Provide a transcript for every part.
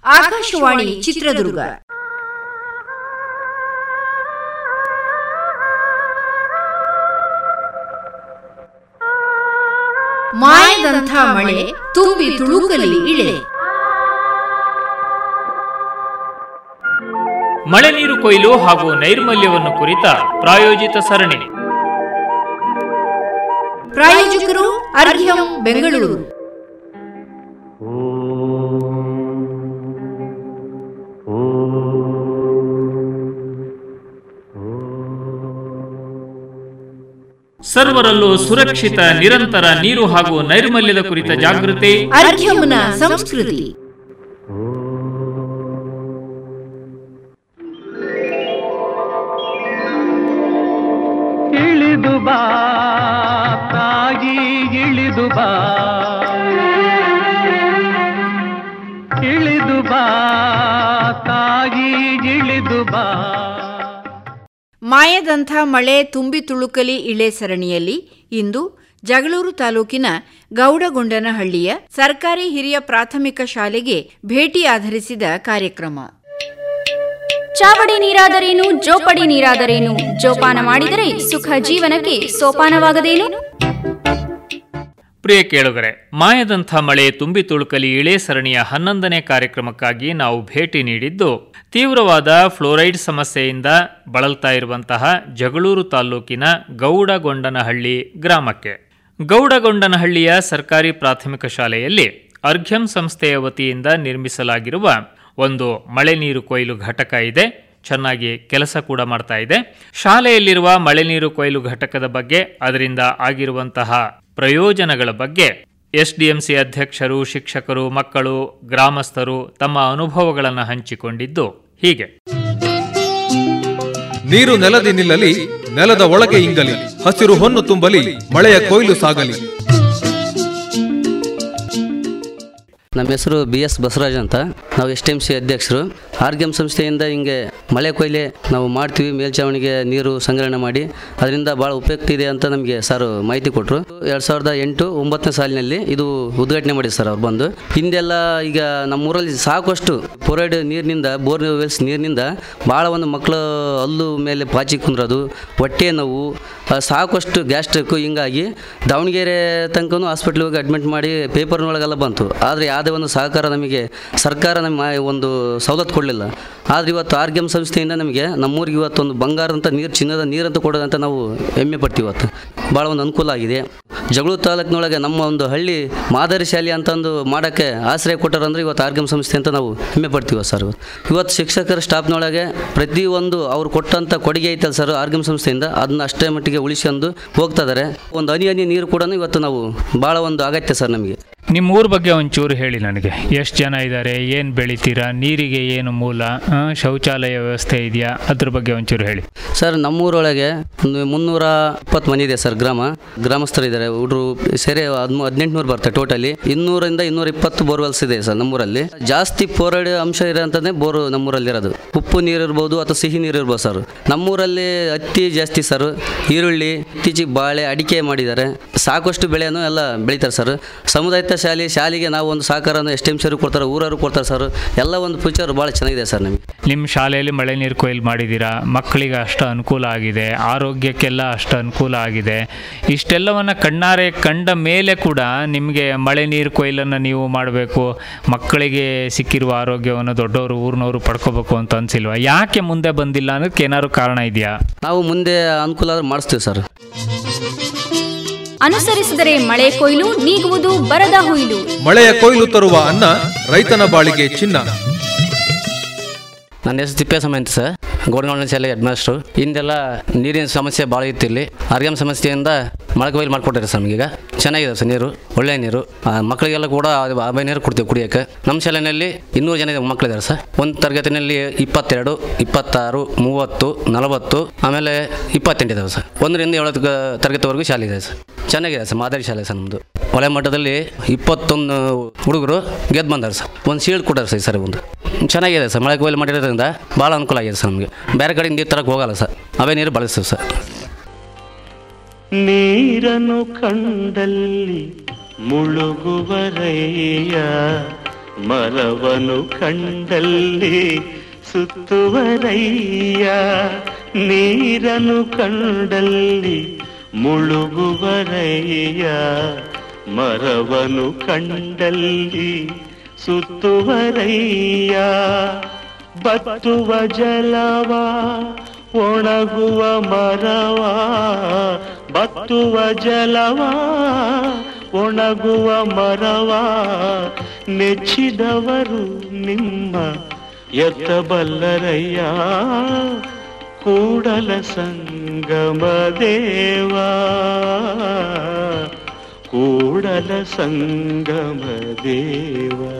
ಆಕಾಶವಾಣಿ ಚಿತ್ರದುರ್ಗ ಮಾಯದಂಥ ಮಳೆ ತುಂಬಿ ತುಳುಕಲಿ ಇಳೆ ಮಳೆ ನೀರು ಕೊಯ್ಲು ಹಾಗೂ ನೈರ್ಮಲ್ಯವನ್ನು ಕುರಿತ ಪ್ರಾಯೋಜಿತ ಸರಣಿ ಪ್ರಾಯೋಜಕರು ಅರ್ಘ್ಯಂ ಬೆಂಗಳೂರು ಸರ್ವರಲ್ಲೂ ಸುರಕ್ಷಿತ ನಿರಂತರ ನೀರು ಹಾಗೂ ನೈರ್ಮಲ್ಯದ ಕುರಿತ ಜಾಗೃತಿ ಅರ್ಘ್ಯಂನ ಸಂಸ್ಕೃತಿ ಇಳಿದು ಬಾ ತಾಯಿ ಇಳಿದು ಬಾ ಇಳಿದು ಬಾ ತಾಯಿ ಇಳಿದು ಬಾ ಮಾಯದಂಥ ಮಳೆ ತುಂಬಿ ತುಳುಕಲಿ ಇಳೆ ಸರಣಿಯಲ್ಲಿ ಇಂದು ಜಗಳೂರು ತಾಲೂಕಿನ ಗೌಡಗೊಂಡನಹಳ್ಳಿಯ ಸರ್ಕಾರಿ ಹಿರಿಯ ಪ್ರಾಥಮಿಕ ಶಾಲೆಗೆ ಭೇಟಿ ಆಧರಿಸಿದ ಕಾರ್ಯಕ್ರಮ ಚಾವಡಿ ನೀರಾದರೇನು ಜೋಪಡಿ ನೀರಾದರೇನು ಜೋಪಾನ ಮಾಡಿದರೆ ಸುಖ ಜೀವನಕ್ಕೆ ಸೋಪಾನವಾಗದೇನು ಪ್ರಿಯ ಕೇಳುಗರೆ ಮಾಯದಂಥ ಮಳೆ ತುಂಬಿ ತುಳುಕಲಿ ಇಳೆ ಸರಣಿಯ ಹನ್ನೊಂದನೇ ಕಾರ್ಯಕ್ರಮಕ್ಕಾಗಿ ನಾವು ಭೇಟಿ ನೀಡಿದ್ದು ತೀವ್ರವಾದ ಫ್ಲೋರೈಡ್ ಸಮಸ್ಯೆಯಿಂದ ಬಳಲ್ತಾ ಇರುವಂತಹ ಜಗಳೂರು ತಾಲ್ಲೂಕಿನ ಗೌಡಗೊಂಡನಹಳ್ಳಿ ಗ್ರಾಮಕ್ಕೆ ಗೌಡಗೊಂಡನಹಳ್ಳಿಯ ಸರ್ಕಾರಿ ಪ್ರಾಥಮಿಕ ಶಾಲೆಯಲ್ಲಿ ಅರ್ಘ್ಯಂ ಸಂಸ್ಥೆಯ ವತಿಯಿಂದ ನಿರ್ಮಿಸಲಾಗಿರುವ ಒಂದು ಮಳೆ ನೀರು ಕೊಯ್ಲು ಘಟಕ ಇದೆ ಚೆನ್ನಾಗಿ ಕೆಲಸ ಕೂಡ ಮಾಡ್ತಾ ಇದೆ ಶಾಲೆಯಲ್ಲಿರುವ ಮಳೆ ನೀರು ಕೊಯ್ಲು ಘಟಕದ ಬಗ್ಗೆ ಅದರಿಂದ ಆಗಿರುವಂತಹ ಪ್ರಯೋಜನಗಳ ಬಗ್ಗೆ ಎಸ್ಡಿಎಂಸಿ ಅಧ್ಯಕ್ಷರು ಶಿಕ್ಷಕರು ಮಕ್ಕಳು ಗ್ರಾಮಸ್ಥರು ತಮ್ಮ ಅನುಭವಗಳನ್ನು ಹಂಚಿಕೊಂಡಿದ್ದು ಹೀಗೆ ನೀರು ನೆಲದಿ ನಿಲ್ಲಲಿ ನೆಲದ ಒಳಗೆ ಇಂಗಲಿ ಹಸಿರು ಹೊನ್ನು ತುಂಬಲಿ ಮಳೆಯ ಕೊಯ್ಲು ಸಾಗಲಿ ನಮ್ಮ ಹೆಸರು ಬಿ ಎಸ್ ಬಸವರಾಜ್ ಅಂತ ನಾವು ಎಸ್ ಟಿ ಎಮ್ ಸಿ ಅಧ್ಯಕ್ಷರು ಆರ್ಗ್ಯಮ್ ಸಂಸ್ಥೆಯಿಂದ ಹಿಂಗೆ ಮಳೆ ಕೊಯ್ಲೆ ನಾವು ಮಾಡ್ತೀವಿ ಮೇಲ್ಛಾವಣಿಗೆ ನೀರು ಸಂಗ್ರಹಣೆ ಮಾಡಿ ಅದರಿಂದ ಭಾಳ ಉಪಯುಕ್ತ ಇದೆ ಅಂತ ನಮಗೆ ಸರ್ ಮಾಹಿತಿ ಕೊಟ್ಟರು ಎರಡು ಸಾವಿರದ ಎಂಟು ಒಂಬತ್ತನೇ ಸಾಲಿನಲ್ಲಿ ಇದು ಉದ್ಘಾಟನೆ ಮಾಡಿದ್ರು ಸರ್ ಅವ್ರು ಬಂದು ಹಿಂದೆಲ್ಲ ಈಗ ನಮ್ಮೂರಲ್ಲಿ ಸಾಕಷ್ಟು ಪೊರೈಡ್ ನೀರಿನಿಂದ ಬೋರ್ ವೆಲ್ಸ್ ನೀರಿನಿಂದ ಭಾಳ ಒಂದು ಮಕ್ಕಳು ಹಲ್ಲು ಮೇಲೆ ಪಾಚಿ ಕುಂದ್ರೋದು ಹೊಟ್ಟೆ ನೋವು ಆ, ಸಾಕಷ್ಟು ಗ್ಯಾಸ್ಟ್ರಿಕ್ಕು ಹಿಂಗಾಗಿ ದಾವಣಗೆರೆ ತನಕನೂ ಹಾಸ್ಪಿಟ್ಲಿಗೆ ಹೋಗಿ ಅಡ್ಮಿಟ್ ಮಾಡಿ ಪೇಪರ್ನೊಳಗೆಲ್ಲ ಬಂತು ಆದರೆ ಯಾವುದೇ ಒಂದು ಸಹಕಾರ ನಮಗೆ ಸರ್ಕಾರ ನಮ್ಮ ಒಂದು ಸವಲತ್ತು ಕೊಡಲಿಲ್ಲ ಆದರೆ ಇವತ್ತು ಆರ್ಗ್ಯಮ್ ಸಂಸ್ಥೆಯಿಂದ ನಮಗೆ ನಮ್ಮೂರಿಗೆ ಇವತ್ತು ಒಂದು ಬಂಗಾರಂತ ನೀರು ಚಿನ್ನದ ನೀರಂತ ಕೊಡೋದಂತ ನಾವು ಹೆಮ್ಮೆ ಪಡ್ತೀವಿ ಇವತ್ತು ಭಾಳ ಒಂದು ಅನುಕೂಲ ಆಗಿದೆ ಜಗಳೂರು ತಾಲೂಕಿನೊಳಗೆ ನಮ್ಮ ಒಂದು ಹಳ್ಳಿ ಮಾದರಿ ಶಾಲೆ ಅಂತಂದು ಮಾಡೋಕ್ಕೆ ಆಶ್ರಯ ಕೊಟ್ಟಾರಂದ್ರೆ ಇವತ್ತು ಆರ್ಗ್ಯಮ್ ಸಂಸ್ಥೆ ಅಂತ ನಾವು ಹೆಮ್ಮೆ ಪಡ್ತೀವಿ ಸರ್ ಇವತ್ತು ಶಿಕ್ಷಕರ ಸ್ಟಾಫ್ನೊಳಗೆ ಪ್ರತಿಯೊಂದು ಅವ್ರು ಕೊಟ್ಟಂಥ ಕೊಡುಗೆ ಐತಲ್ಲ ಸರ್ ಆರ್ಗಮ್ ಸಂಸ್ಥೆಯಿಂದ ಅದನ್ನ ಅಷ್ಟೇ ಮಟ್ಟಿಗೆ ಉಳಿಸ್ಕೊಂಡು ಹೋಗ್ತಾ ಇದ್ದಾರೆ ಒಂದು ಹನಿ ಹನಿ ನೀರು ಕೂಡ ಇವತ್ತು ನಾವು ಭಾಳ ಒಂದು ಅಗತ್ಯ ಸರ್ ನಮಗೆ ನಿಮ್ಮ ಊರ ಬಗ್ಗೆ ಒಂಚೂರು ಹೇಳಿ ನನಗೆ ಎಷ್ಟು ಜನ ಇದ್ದಾರೆ ಏನು ಬೆಳಿತೀರಾ ನೀರಿಗೆ ಏನು ಮೂಲ ಆ, ಶೌಚಾಲಯ ವ್ಯವಸ್ಥೆ ಇದೆಯಾ ಅದ್ರ ಬಗ್ಗೆ ಒಂಚೂರು ಹೇಳಿ ಸರ್ ನಮ್ಮೂರೊಳಗೆ ಒಂದು ಮುನ್ನೂರ ಇಪ್ಪತ್ತು ಮನೆ ಇದೆ ಸರ್ ಗ್ರಾಮ ಗ್ರಾಮಸ್ಥರು ಇದ್ದಾರೆ ಹುಡುಗರು ಸೇರಿ ಹದಿಮೂ ಹದಿನೆಂಟುನೂರು ಬರ್ತಾರೆ ಟೋಟಲಿ ಇನ್ನೂರಿಂದ ಇನ್ನೂರ ಇಪ್ಪತ್ತು ಬೋರ್ವೆಲ್ಸ್ ಇದೆ ಸರ್ ನಮ್ಮೂರಲ್ಲಿ ಜಾಸ್ತಿ ಫೋರೈಡ್ ಅಂಶ ಇರೋಂಥದ್ದೇ ಬೋರು ನಮ್ಮೂರಲ್ಲಿ ಇರೋದು ಉಪ್ಪು ನೀರು ಇರ್ಬೋದು ಅಥವಾ ಸಿಹಿ ನೀರು ಇರ್ಬೋದು ಸರ್ ನಮ್ಮೂರಲ್ಲಿ ಹತ್ತಿ ಜಾಸ್ತಿ ಸರ್ ಈರುಳ್ಳಿ ಇತ್ತೀಚೆಗೆ ಬಾಳೆ ಅಡಿಕೆ ಮಾಡಿದ್ದಾರೆ ಸಾಕಷ್ಟು ಬೆಳೆಯನ್ನು ಎಲ್ಲ ಬೆಳಿತಾರೆ ಸರ್ ಸಮುದಾಯ ಶಾಲೆ ಶಾಲೆಗೆ ನಾವು ಒಂದು ಸಹಕಾರನ ಎಸ್ ಟಿ ಎಮ್ ಸಿರು ಕೊಡ್ತಾರೆ ಊರವರು ಕೊಡ್ತಾರೆ ಸರ್ ಎಲ್ಲ ಒಂದು ಫ್ಯೂಚರ್ ಭಾಳ ಚೆನ್ನಾಗಿದೆ ಸರ್ ನಮಗೆ ನಿಮ್ಮ ಶಾಲೆಯಲ್ಲಿ ಮಳೆ ನೀರು ಕೊಯ್ಲು ಮಾಡಿದ್ದೀರಾ ಮಕ್ಕಳಿಗೆ ಅಷ್ಟು ಅನುಕೂಲ ಆಗಿದೆ ಆರೋಗ್ಯಕ್ಕೆಲ್ಲ ಅಷ್ಟು ಅನುಕೂಲ ಆಗಿದೆ ಇಷ್ಟೆಲ್ಲವನ್ನು ಕಣ್ಣಾರೆ ಕಂಡ ಮೇಲೆ ಕೂಡ ನಿಮಗೆ ಮಳೆ ನೀರು ಕೊಯ್ಲನ್ನು ನೀವು ಮಾಡಬೇಕು ಮಕ್ಕಳಿಗೆ ಸಿಕ್ಕಿರುವ ಆರೋಗ್ಯವನ್ನು ದೊಡ್ಡವರು ಊರಿನವರು ಪಡ್ಕೋಬೇಕು ಅಂತ ಅನಿಸಿಲ್ವಾ ಯಾಕೆ ಮುಂದೆ ಬಂದಿಲ್ಲ ಅನ್ನೋದಕ್ಕೆ ಏನಾದ್ರು ಕಾರಣ ಇದೆಯಾ ನಾವು ಮುಂದೆ ಅನುಕೂಲ ಆದ್ರೆ ಮಾಡಿಸ್ತೀವಿ ಸರ್ ಅನುಸರಿಸಿದರೆ ಮಳೆ ಕೊಯ್ಲು ನೀಗುವುದು ಬರದ ಹುಯ್ಲು ಮಳೆಯ ಕೊಯ್ಲು ತರುವ ಅನ್ನ ರೈತನ ಬಾಳಿಗೆ ಚಿನ್ನ ನನ್ನ ಹೆಸರು ತಿಪ್ಪೇಸ್ವಾಮಿ ಅಂತ ಸರ್ ಗೋಡಗೌಡ ಶಾಲೆ ಹೆಡ್ ಮಾಸ್ಟ್ರು ಹಿಂದೆಲ್ಲ ನೀರಿನ ಸಮಸ್ಯೆ ಭಾಳ ಇತ್ತು ಇಲ್ಲಿ ಆರ್ಗ್ಯಾಮ್ ಸಮಸ್ಯೆಯಿಂದ ಮಳೆ ಕೊಯ್ಲು ಮಾಡಿಕೊಟ್ಟಾರೆ ಸರ್ ನಮಗೀಗ ಚೆನ್ನಾಗಿದೆ ಸರ್ ನೀರು ಒಳ್ಳೆಯ ನೀರು ಆ, ಮಕ್ಕಳಿಗೆಲ್ಲ ಕೂಡ ಅದು ಆಬೆ ನೀರು ಕೊಡ್ತೀವಿ ಕುಡಿಯೋಕ್ಕೆ ನಮ್ಮ ಶಾಲೆಯಲ್ಲಿ ಇನ್ನೂರು ಜನ ಮಕ್ಕಳಿದ್ದಾರೆ ಸರ್ ಒಂದು ತರಗತಿನಲ್ಲಿ ಇಪ್ಪತ್ತೆರಡು ಇಪ್ಪತ್ತಾರು ಮೂವತ್ತು ನಲವತ್ತು ಆಮೇಲೆ ಇಪ್ಪತ್ತೆಂಟು ಇದಾವೆ ಸರ್ ಒಂದರಿಂದ ಏಳು ತರಗತಿವರೆಗೂ ಶಾಲೆ ಇದೆ ಸರ್ ಚೆನ್ನಾಗಿದೆ ಸರ್ ಮಾದರಿ ಶಾಲೆ ಸರ್ ನಮ್ಮದು ಒಳೆ ಮಟ್ಟದಲ್ಲಿ ಇಪ್ಪತ್ತೊಂದು ಹುಡುಗರು ಗೆದ್ದು ಬಂದಾರೆ ಸರ್ ಒಂದು ಶೀಲ್ಡ್ ಕೊಟ್ಟಾರೆ ಸರ್ ಈ ಸರಿ ಒಂದು ಚೆನ್ನಾಗಿದೆ ಸರ್ ಮಳೆ ಕೊಯ್ಲು ಮಾಡಿರೋದ್ರಿಂದ ಭಾಳ ಅನುಕೂಲ ಆಗಿದೆ ಸರ್ ನಮಗೆ ಬೇರೆ ಕಡೆ ನೀರು ತರಕ್ಕೆ ಹೋಗಲ್ಲ ಸರ್ ಅವೇ ನೀರು ಬಳಸ್ತೀವಿ ಸರ್ ನೀರನ್ನು ಕಂಡಲ್ಲಿ ಮುಳುಗುವರಯ್ಯ ಮರವನು ಕಂಡಲ್ಲಿ ಸುತ್ತುವರಯ್ಯ ನೀರನು ಕಂಡಲ್ಲಿ ಮುಳುಗುವರಯ್ಯ ಮರವನು ಕಂಡಲ್ಲಿ ಸುತ್ತುವರಯ್ಯ ಬತ್ತುವ ಜಲವ ಒಣಗುವ ಮರವ ಬತ್ತುವ ಜಲವ ಒಣಗುವ ಮರವ ನೆಚ್ಚಿದವರು ನಿಮ್ಮ ಎತ್ತಬಲ್ಲರಯ್ಯ ಕೂಡಲ ಸಂಗಮ ದೇವಾ ಕೂಡಲ ಸಂಗಮ ದೇವಾ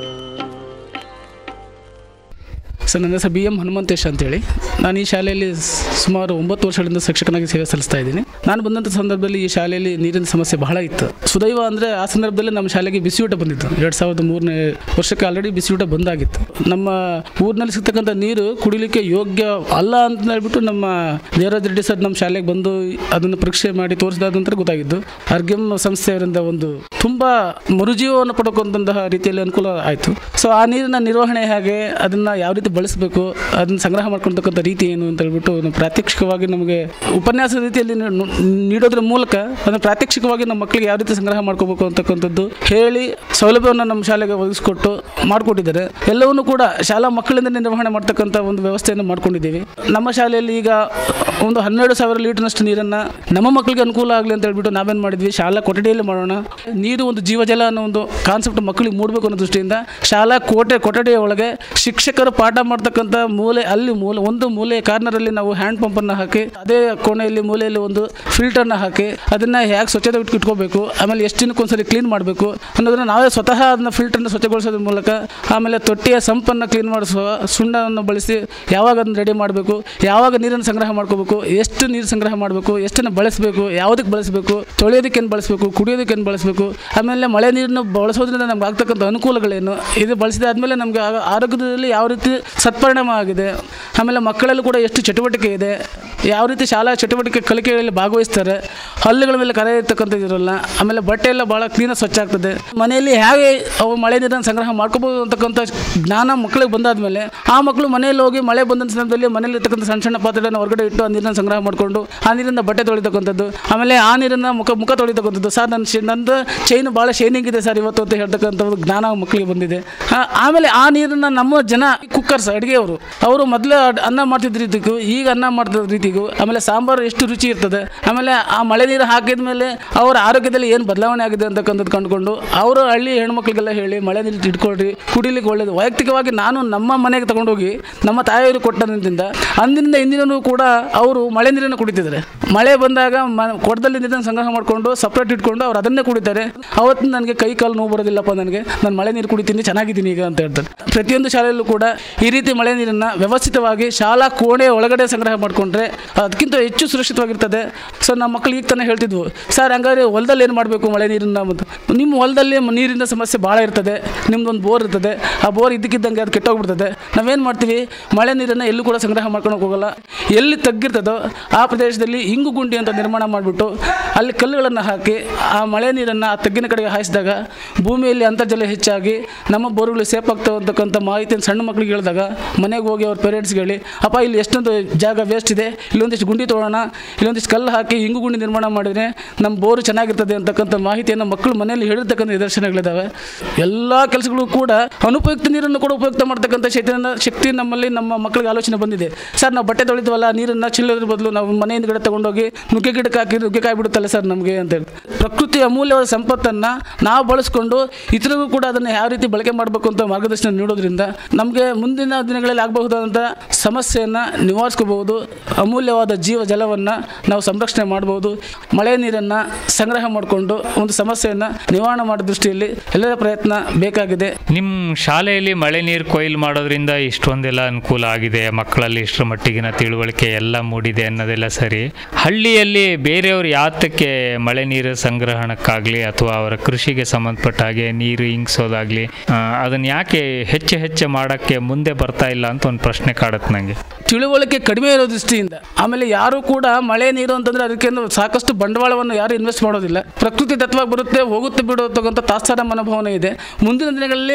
ಸರ್ ನನ್ನ ಹೆಸರು ಬಿ ಎಂ ಹನುಮಂತೇಶ್ ಅಂತೇಳಿ ನಾನು ಈ ಶಾಲೆಯಲ್ಲಿ ಸ್- ಸುಮಾರು ಒಂಬತ್ತು ವರ್ಷಗಳಿಂದ ಶಿಕ್ಷಕನಾಗಿ ಸೇವೆ ಸಲ್ಲಿಸ್ತಾ ಇದ್ದೀನಿ ನಾನು ಬಂದಂಥ ಸಂದರ್ಭದಲ್ಲಿ ಈ ಶಾಲೆಯಲ್ಲಿ ನೀರಿನ ಸಮಸ್ಯೆ ಬಹಳ ಇತ್ತು ಸುದೈವ ಅಂದರೆ ಆ ಸಂದರ್ಭದಲ್ಲಿ ನಮ್ಮ ಶಾಲೆಗೆ ಬಿಸಿಯೂಟ ಬಂದಿತ್ತು ಎರಡು ಸಾವಿರದ ಮೂರನೇ ವರ್ಷಕ್ಕೆ ಆಲ್ರೆಡಿ ಬಿಸಿಯೂಟ ಬಂದಾಗಿತ್ತು ನಮ್ಮ ಊರಿನಲ್ಲಿ ಸಿಗ್ತಕ್ಕಂಥ ನೀರು ಕುಡಿಲಿಕ್ಕೆ ಯೋಗ್ಯ ಅಲ್ಲ ಅಂತ ಹೇಳ್ಬಿಟ್ಟು ನಮ್ಮ ದೇವರಾಜ್ ರೆಡ್ಡಿ ಸರ್ ನಮ್ಮ ಶಾಲೆಗೆ ಬಂದು ಅದನ್ನು ಪರೀಕ್ಷೆ ಮಾಡಿ ತೋರಿಸಿದ ನಂತರ ಗೊತ್ತಾಗಿದ್ದು ಆರ್ಗ್ಯಮ್ ಸಂಸ್ಥೆಯವರಿಂದ ಒಂದು ತುಂಬ ಮರುಜೀವವನ್ನು ಪಡ್ಕೊಂತಹ ರೀತಿಯಲ್ಲಿ ಅನುಕೂಲ ಆಯಿತು ಸೊ ಆ ನೀರಿನ ನಿರ್ವಹಣೆ ಹೇಗೆ ಅದನ್ನು ಯಾವ ರೀತಿ ಬಳಸಬೇಕು ಅದನ್ನು ಸಂಗ್ರಹ ಮಾಡ್ಕೊಳ್ತಕ್ಕಂಥ ರೀತಿ ಏನು ಅಂತ ಹೇಳ್ಬಿಟ್ಟು ನಾವು ಪ್ರಾತ್ಯಕ್ಷಿಕವಾಗಿ ನಮಗೆ ಉಪನ್ಯಾಸದ ರೀತಿಯಲ್ಲಿ ನೀ- ನು- ನೀಡೋದ್ರ ಮೂಲಕ ಅದನ್ನು ಪ್ರಾತ್ಯಕ್ಷಿಕವಾಗಿ ನಮ್ಮ ಮಕ್ಕಳಿಗೆ ಯಾವ ರೀತಿ ಸಂಗ್ರಹ ಮಾಡ್ಕೋಬೇಕು ಅಂತಕ್ಕಂಥದ್ದು ಹೇಳಿ ಸೌಲಭ್ಯವನ್ನು ನಮ್ಮ ಶಾಲೆಗೆ ಒದಗಿಸ್ಕೊಟ್ಟು ಮಾಡಿಕೊಟ್ಟಿದ್ದಾರೆ ಎಲ್ಲವನ್ನೂ ಕೂಡ ಶಾಲಾ ಮಕ್ಕಳಿಂದ ನಿರ್ವಹಣೆ ಮಾಡ್ತಕ್ಕಂಥ ಒಂದು ವ್ಯವಸ್ಥೆಯನ್ನು ಮಾಡ್ಕೊಂಡಿದ್ದೀವಿ ನಮ್ಮ ಶಾಲೆಯಲ್ಲಿ ಈಗ ಒಂದು ಹನ್ನೆರಡು ಸಾವಿರ ಲೀಟರ್ನಷ್ಟು ನೀರನ್ನು ನಮ್ಮ ಮಕ್ಕಳಿಗೆ ಅನುಕೂಲ ಆಗಲಿ ಅಂತ ಹೇಳ್ಬಿಟ್ಟು ನಾವೇನು ಮಾಡಿದ್ವಿ ಶಾಲಾ ಕೊಠಡಿಯಲ್ಲಿ ಮಾಡೋಣ ನೀರು ಒಂದು ಜೀವಜಲ ಅನ್ನೋ ಒಂದು ಕಾನ್ಸೆಪ್ಟ್ ಮಕ್ಕಳಿಗೆ ಮೂಡಬೇಕು ಅನ್ನೋ ದೃಷ್ಟಿಯಿಂದ ಶಾಲಾ ಕೋಟೆ ಕೊಠಡಿಯ ಒಳಗೆ ಶಿಕ್ಷಕರು ಪಾಠ ಮಾಡ್ತಕ್ಕಂಥ ಮೂಲೆ ಅಲ್ಲಿ ಮೂಲೆ ಒಂದು ಮೂಲೆ ಕಾರ್ನರಲ್ಲಿ ನಾವು ಹ್ಯಾಂಡ್ ಪಂಪನ್ನು ಹಾಕಿ ಅದೇ ಕೋಣೆಯಲ್ಲಿ ಮೂಲೆಯಲ್ಲಿ ಒಂದು ಫಿಲ್ಟರ್ನ ಹಾಕಿ ಅದನ್ನು ಹೇಗೆ ಸ್ವಚ್ಛತೆ ಇಟ್ಟು ಇಟ್ಕೋಬೇಕು ಆಮೇಲೆ ಎಷ್ಟು ದಿನಕ್ಕೆ ಒಂದ್ಸರಿ ಕ್ಲೀನ್ ಮಾಡಬೇಕು ಅನ್ನೋದನ್ನ ನಾವೇ ಸ್ವತಃ ಅದನ್ನ ಫಿಲ್ಟರ್ನ ಸ್ವಚ್ಛಗೊಳಿಸೋದ್ರ ಮೂಲಕ ಆಮೇಲೆ ತೊಟ್ಟಿಯ ಸಂಪನ್ನು ಕ್ಲೀನ್ ಮಾಡಿಸುವ ಸುಣ್ಣವನ್ನು ಬಳಸಿ ಯಾವಾಗ ಅದನ್ನು ರೆಡಿ ಮಾಡಬೇಕು ಯಾವಾಗ ನೀರನ್ನು ಸಂಗ್ರಹ ಮಾಡ್ಕೋಬೇಕು ಎಷ್ಟು ನೀರು ಸಂಗ್ರಹ ಮಾಡಬೇಕು ಎಷ್ಟನ್ನು ಬಳಸಬೇಕು ಯಾವುದಕ್ಕೆ ಬಳಸಬೇಕು ತೊಳೆಯೋದಕ್ಕೆ ಏನು ಬಳಸಬೇಕು ಕುಡಿಯೋದಕ್ಕೆ ಏನು ಬಳಸಬೇಕು ಆಮೇಲೆ ಮಳೆ ನೀರನ್ನು ಬಳಸೋದ್ರಿಂದ ನಮ್ಗೆ ಆಗ್ತಕ್ಕಂಥ ಅನುಕೂಲಗಳೇನು ಇದು ಬಳಸಿದಾದ್ಮೇಲೆ ನಮಗೆ ಆಗ- ಆರೋಗ್ಯದಲ್ಲಿ ಯಾವ ರೀತಿ ಸತ್ಪರಿಣಾಮ ಆಗಿದೆ ಆಮೇಲೆ ಮಕ್ಕಳಲ್ಲೂ ಕೂಡ ಎಷ್ಟು ಚಟುವಟಿಕೆ ಇದೆ ಯಾವ ರೀತಿ ಶಾಲಾ ಚಟುವಟಿಕೆ ಕಲಿಕೆಗಳಲ್ಲಿ ಭಾಗವಹಿಸ್ತಾರೆ ಹಲ್ಲುಗಳ ಮೇಲೆ ಕರೆ ಇರ್ತಕ್ಕಂಥದ್ದು ಇರೋಲ್ಲ ಆಮೇಲೆ ಬಟ್ಟೆ ಎಲ್ಲ ಭಾಳ ಕ್ಲೀನಾಗಿ ಸ್ವಚ್ಛ ಆಗ್ತದೆ ಮನೆಯಲ್ಲಿ ಹೇಗೆ ಅವು ಮಳೆ ನೀರನ್ನು ಸಂಗ್ರಹ ಮಾಡ್ಕೋಬೋದು ಅಂತಕ್ಕಂಥ ಜ್ಞಾನ ಮಕ್ಕಳಿಗೆ ಬಂದಾದ್ಮೇಲೆ ಆ ಮಕ್ಕಳು ಮನೆಯಲ್ಲಿ ಹೋಗಿ ಮಳೆ ಬಂದ ಸಂದರ್ಭದಲ್ಲಿ ಮನೇಲಿ ಇರ್ತಕ್ಕಂಥ ಸಣ್ಣ ಸಣ್ಣ ಪಾತ್ರೆಗಳನ್ನು ಹೊರಗಡೆ ಇಟ್ಟು ಆ ನೀರನ್ನು ಸಂಗ್ರಹ ಮಾಡಿಕೊಂಡು ಆ ನೀರಿಂದ ಬಟ್ಟೆ ತೊಳಿತಕ್ಕಂಥದ್ದು ಆಮೇಲೆ ಆ ನೀರನ್ನು ಮುಖ ಮುಖ ತೊಳಿತಕ್ಕಂಥದ್ದು ಸರ್ ನನ್ನ ಶೇ ನಂದು ಚೈನ್ ಭಾಳ ಶೈನಿಂಗ್ ಇದೆ ಸರ್ ಇವತ್ತು ಅಂತ ಹೇಳ್ತಕ್ಕಂಥ ಒಂದು ಜ್ಞಾನ ಮಕ್ಕಳಿಗೆ ಬಂದಿದೆ ಆ- ಆಮೇಲೆ ಆ ನೀರನ್ನು ನಮ್ಮ ಜನ ಕುಕ್ಕರ್ಸ್ ಅಡುಗೆಯವರು ಅವರು ಮೊದಲು ಅನ್ನ ಮಾಡ್ತಿದ್ದ ರೀತಿಗೂ ಈಗ ಅನ್ನ ಮಾಡ್ತಿದ್ದ ರೀತಿಗೂ ಆಮೇಲೆ ಸಾಂಬಾರು ಎಷ್ಟು ರುಚಿ ಇರ್ತದೆ ಆಮೇಲೆ ಆ ಮಳೆ ನೀರು ಹಾಕಿದ ಮೇಲೆ ಅವರ ಆರೋಗ್ಯದಲ್ಲಿ ಏನು ಬದಲಾವಣೆ ಆಗಿದೆ ಅಂತಕ್ಕಂಥದ್ದು ಕಂಡುಕೊಂಡು ಅವರು ಹಳ್ಳಿ ಹೆಣ್ಮಕ್ಳಿಗೆಲ್ಲ ಹೇಳಿ ಮಳೆ ನೀರು ಇಟ್ಕೊಳ್ರಿ ಕುಡಿಲಿಕ್ಕೆ ಒಳ್ಳೇದು ವೈಯಕ್ತಿಕವಾಗಿ ನಾನು ನಮ್ಮ ಮನೆಗೆ ತಗೊಂಡೋಗಿ ನಮ್ಮ ತಾಯಿಯವರು ಕೊಟ್ಟದಿಂದ ಅಂದಿನಿಂದ ಇಂದಿನೂ ಕೂಡ ಅವರು ಮಳೆ ನೀರನ್ನು ಕುಡಿತಿದ್ದಾರೆ ಮಳೆ ಬಂದಾಗ ಮ ಕೊಡದಲ್ಲಿ ನೀರನ್ನು ಸಂಗ್ರಹ ಮಾಡಿಕೊಂಡು ಸಪ್ರೇಟ್ ಇಟ್ಕೊಂಡು ಅವ್ರು ಅದನ್ನೇ ಕುಡಿತಾರೆ ಅವತ್ತು ನನಗೆ ಕೈ ಕಾಲು ನೋವು ಬರೋದಿಲ್ಲಪ್ಪ ನನಗೆ ನಾನು ಮಳೆ ನೀರು ಕುಡಿತೀನಿ ಚೆನ್ನಾಗಿದ್ದೀನಿ ಈಗ ಅಂತ ಹೇಳ್ತಾರೆ ಪ್ರತಿಯೊಂದು ಶಾಲೆಯಲ್ಲೂ ಕೂಡ ಈ ರೀತಿ ಮಳೆ ನೀರನ್ನು ವ್ಯವಸ್ಥಿತವಾಗಿ ಶಾಲಾ ಕೋಣೆ ಒಳಗಡೆ ಸಂಗ್ರಹ ಮಾಡಿಕೊಂಡ್ರೆ ಅದಕ್ಕಿಂತ ಹೆಚ್ಚು ಸುರಕ್ಷಿತವಾಗಿರ್ತದೆ ಸೊ ನಮ್ಮ ಮಕ್ಕಳು ಈಗ ತಾನೇ ಹೇಳ್ತಿದ್ವು ಸರ್ ಹಂಗಾದ್ರೆ ಹೊಲದಲ್ಲಿ ಏನು ಮಾಡಬೇಕು ಮಳೆ ನೀರನ್ನ ಮತ್ತು ನಿಮ್ಮ ಹೊಲದಲ್ಲಿ ಮ- ನೀರಿನ ಸಮಸ್ಯೆ ಭಾಳ ಇರ್ತದೆ ನಿಮ್ದೊಂದು ಬೋರ್ ಇರ್ತದೆ ಆ ಬೋರ್ ಇದ್ದಕ್ಕಿದ್ದಂಗೆ ಅದು ಕೆಟ್ಟೋಗ್ಬಿಡ್ತದೆ ನಾವೇನು ಮಾಡ್ತೀವಿ ಮಳೆ ನೀರನ್ನು ಎಲ್ಲೂ ಕೂಡ ಸಂಗ್ರಹ ಮಾಡ್ಕೊಳಕ್ಕೆ ಹೋಗಲ್ಲ ಎಲ್ಲಿ ತಗ್ಗಿರ್ತದೋ ಆ ಪ್ರದೇಶದಲ್ಲಿ ಇಂಗು ಗುಂಡಿ ಅಂತ ನಿರ್ಮಾಣ ಮಾಡಿಬಿಟ್ಟು ಅಲ್ಲಿ ಕಲ್ಲುಗಳನ್ನು ಹಾಕಿ ಆ ಮಳೆ ನೀರನ್ನು ಆ ತಗ್ಗಿನ ಕಡೆಗೆ ಹಾಯಿಸಿದಾಗ ಭೂಮಿಯಲ್ಲಿ ಅಂತರ್ಜಲ ಹೆಚ್ಚಾಗಿ ನಮ್ಮ ಬೋರ್ಗಳು ಸೇಫ್ ಆಗ್ತಾವೆ ಅಂತಕ್ಕಂಥ ಮಾಹಿತಿಯನ್ನು ಸಣ್ಣ ಮಕ್ಕಳಿಗೆ ಹೇಳಿದಾಗ ಮನೆಗೆ ಹೋಗಿ ಅವ್ರ ಪೇರೆಂಟ್ಸ್ಗೆ ಹೇಳಿ ಅಪ್ಪ ಇಲ್ಲಿ ಎಷ್ಟೊಂದು ಜಾಗ ವೇಸ್ಟ್ ಇದೆ ಇಲ್ಲೊಂದಿಷ್ಟು ಗುಂಡಿ ತೊಗೊಳ್ಳೋಣ ಇಲ್ಲೊಂದಿಷ್ಟು ಕಲ್ಲು ಹಾಕಿ ಇಂಗು ಗುಂಡಿ ನಿರ್ಮಾಣ ಮಾಡಿದರೆ ನಮ್ಮ ಬೋರು ಚೆನ್ನಾಗಿರ್ತದೆ ಅಂತಕ್ಕಂಥ ಮಾಹಿತಿಯನ್ನು ಮಕ್ಕಳು ಮನೆಯಲ್ಲಿ ಹೇಳಿರ್ತಕ್ಕಂಥ ನಿದರ್ಶನಗಳಿದ್ದಾವೆ ಎಲ್ಲ ಕೆಲಸಗಳು ಕೂಡ ಅನುಪಯುಕ್ತ ನೀರನ್ನು ಕೂಡ ಉಪಯುಕ್ತ ಮಾಡ್ತಕ್ಕಂಥ ಚೈತನ್ಯ ಶಕ್ತಿ ನಮ್ಮಲ್ಲಿ ನಮ್ಮ ಮಕ್ಕಳಿಗೆ ಆಲೋಚನೆ ಬಂದಿದೆ ಸರ್ ನಾವು ಬಟ್ಟೆ ತೊಳಿತೀವಲ್ಲ ನೀರನ್ನು ಚಿಲ್ಲೋದ್ರ ಬದಲು ನಾವು ಮನೆ ಹಿಂದ್ಗಡೆ ತಗೊಂಡೋಗಿ ನುಗ್ಗೆ ಗಿಡಕ್ಕೆ ಹಾಕಿ ನುಗ್ಗೆಕಾಯಿ ಬಿಡುತ್ತಲ್ಲ ಸರ್ ನಮಗೆ ಅಂತ ಹೇಳಿ ಪ್ರಕೃತಿ ಅಮೂಲ್ಯವಾದ ಸಂಪತ್ತನ್ನು ನಾವು ಬಳಸ್ಕೊಂಡು ಇತರಿಗೂ ಕೂಡ ಅದನ್ನು ಯಾವ ರೀತಿ ಬಳಕೆ ಮಾಡಬೇಕು ಅಂತ ಮಾರ್ಗದರ್ಶನ ನೀಡೋದ್ರಿಂದ ನಮಗೆ ಮುಂದಿನ ದಿನಗಳಲ್ಲಿ ಆಗಬಹುದಾದಂಥ ಸಮಸ್ಯೆಯನ್ನು ನಿವಾರಿಸ್ಕೋಬಹುದು ಅಮೂಲ್ಯವಾದ ಜೀವ ಜಲವನ್ನು ನಾವು ಸಂರಕ್ಷಣೆ ಮಾಡಬಹುದು ಮಳೆ ನೀರನ್ನು ಸಂಗ್ರಹ ಮಾಡಿಕೊಂಡು ಒಂದು ಸಮಸ್ಯೆಯನ್ನು ನಿವಾರಣೆ ಮಾಡೋ ದೃಷ್ಟಿಯಲ್ಲಿ ಎಲ್ಲರ ಪ್ರಯತ್ನ ಬೇಕಾಗಿದೆ ನಿಮ್ಮ ಶಾಲೆಯಲ್ಲಿ ಮಳೆ ನೀರು ಕೊಯ್ಲು ಮಾಡೋದ್ರಿಂದ ಇಷ್ಟೊಂದೆಲ್ಲ ಅನುಕೂಲ ಆಗಿದೆ ಮಕ್ಕಳಲ್ಲಿ ಇಷ್ಟರ ಮಟ್ಟಿಗಿನ ತಿಳುವಳಿಕೆ ಎಲ್ಲ ಮೂಡಿದೆ ಅನ್ನೋದೆಲ್ಲ ಸರಿ ಹಳ್ಳಿಯಲ್ಲಿ ಬೇರೆಯವರು ಯಾತಕ್ಕೆ ಮಳೆ ನೀರು ಸಂಗ್ರಹಣಕ್ಕಾಗಲಿ ಅಥವಾ ಅವರ ಕೃಷಿಗೆ ಸಂಬಂಧಪಟ್ಟ ಹಾಗೆ ನೀರು ಇಂಗಿಸೋದಾಗಲಿ ಅದನ್ನು ಯಾಕೆ ಹೆಚ್ಚು ಹೆಚ್ಚು ಮಾಡೋಕ್ಕೆ ಮುಂದೆ ಬರ್ತಾ ಇಲ್ಲ ಅಂತ ಒಂದು ಪ್ರಶ್ನೆ ಕಾಡುತ್ತೆ ನನಗೆ ತಿಳುವಳಿಕೆ ಕಡಿಮೆ ಇರೋ ದೃಷ್ಟಿಯಿಂದ ಆಮೇಲೆ ಯಾರು ಕೂಡ ಮಳೆ ನೀರು ಅಂತಂದ್ರೆ ಅದಕ್ಕೆ ಸಾಕಷ್ಟು ಬಂಡವಾಳವನ್ನು ಯಾರು ಇನ್ವೆಸ್ಟ್ ಮಾಡೋದಿಲ್ಲ ಪ್ರಕೃತಿ ದತ್ತವಾಗಿ ಬರುತ್ತೆ ಹೋಗುತ್ತೆ ಬಿಡುತ್ತಕ್ಕಂಥ ತಾತ್ಸಾರ ಮನೋಭಾವನೆ ಇದೆ ಮುಂದಿನ ದಿನಗಳಲ್ಲಿ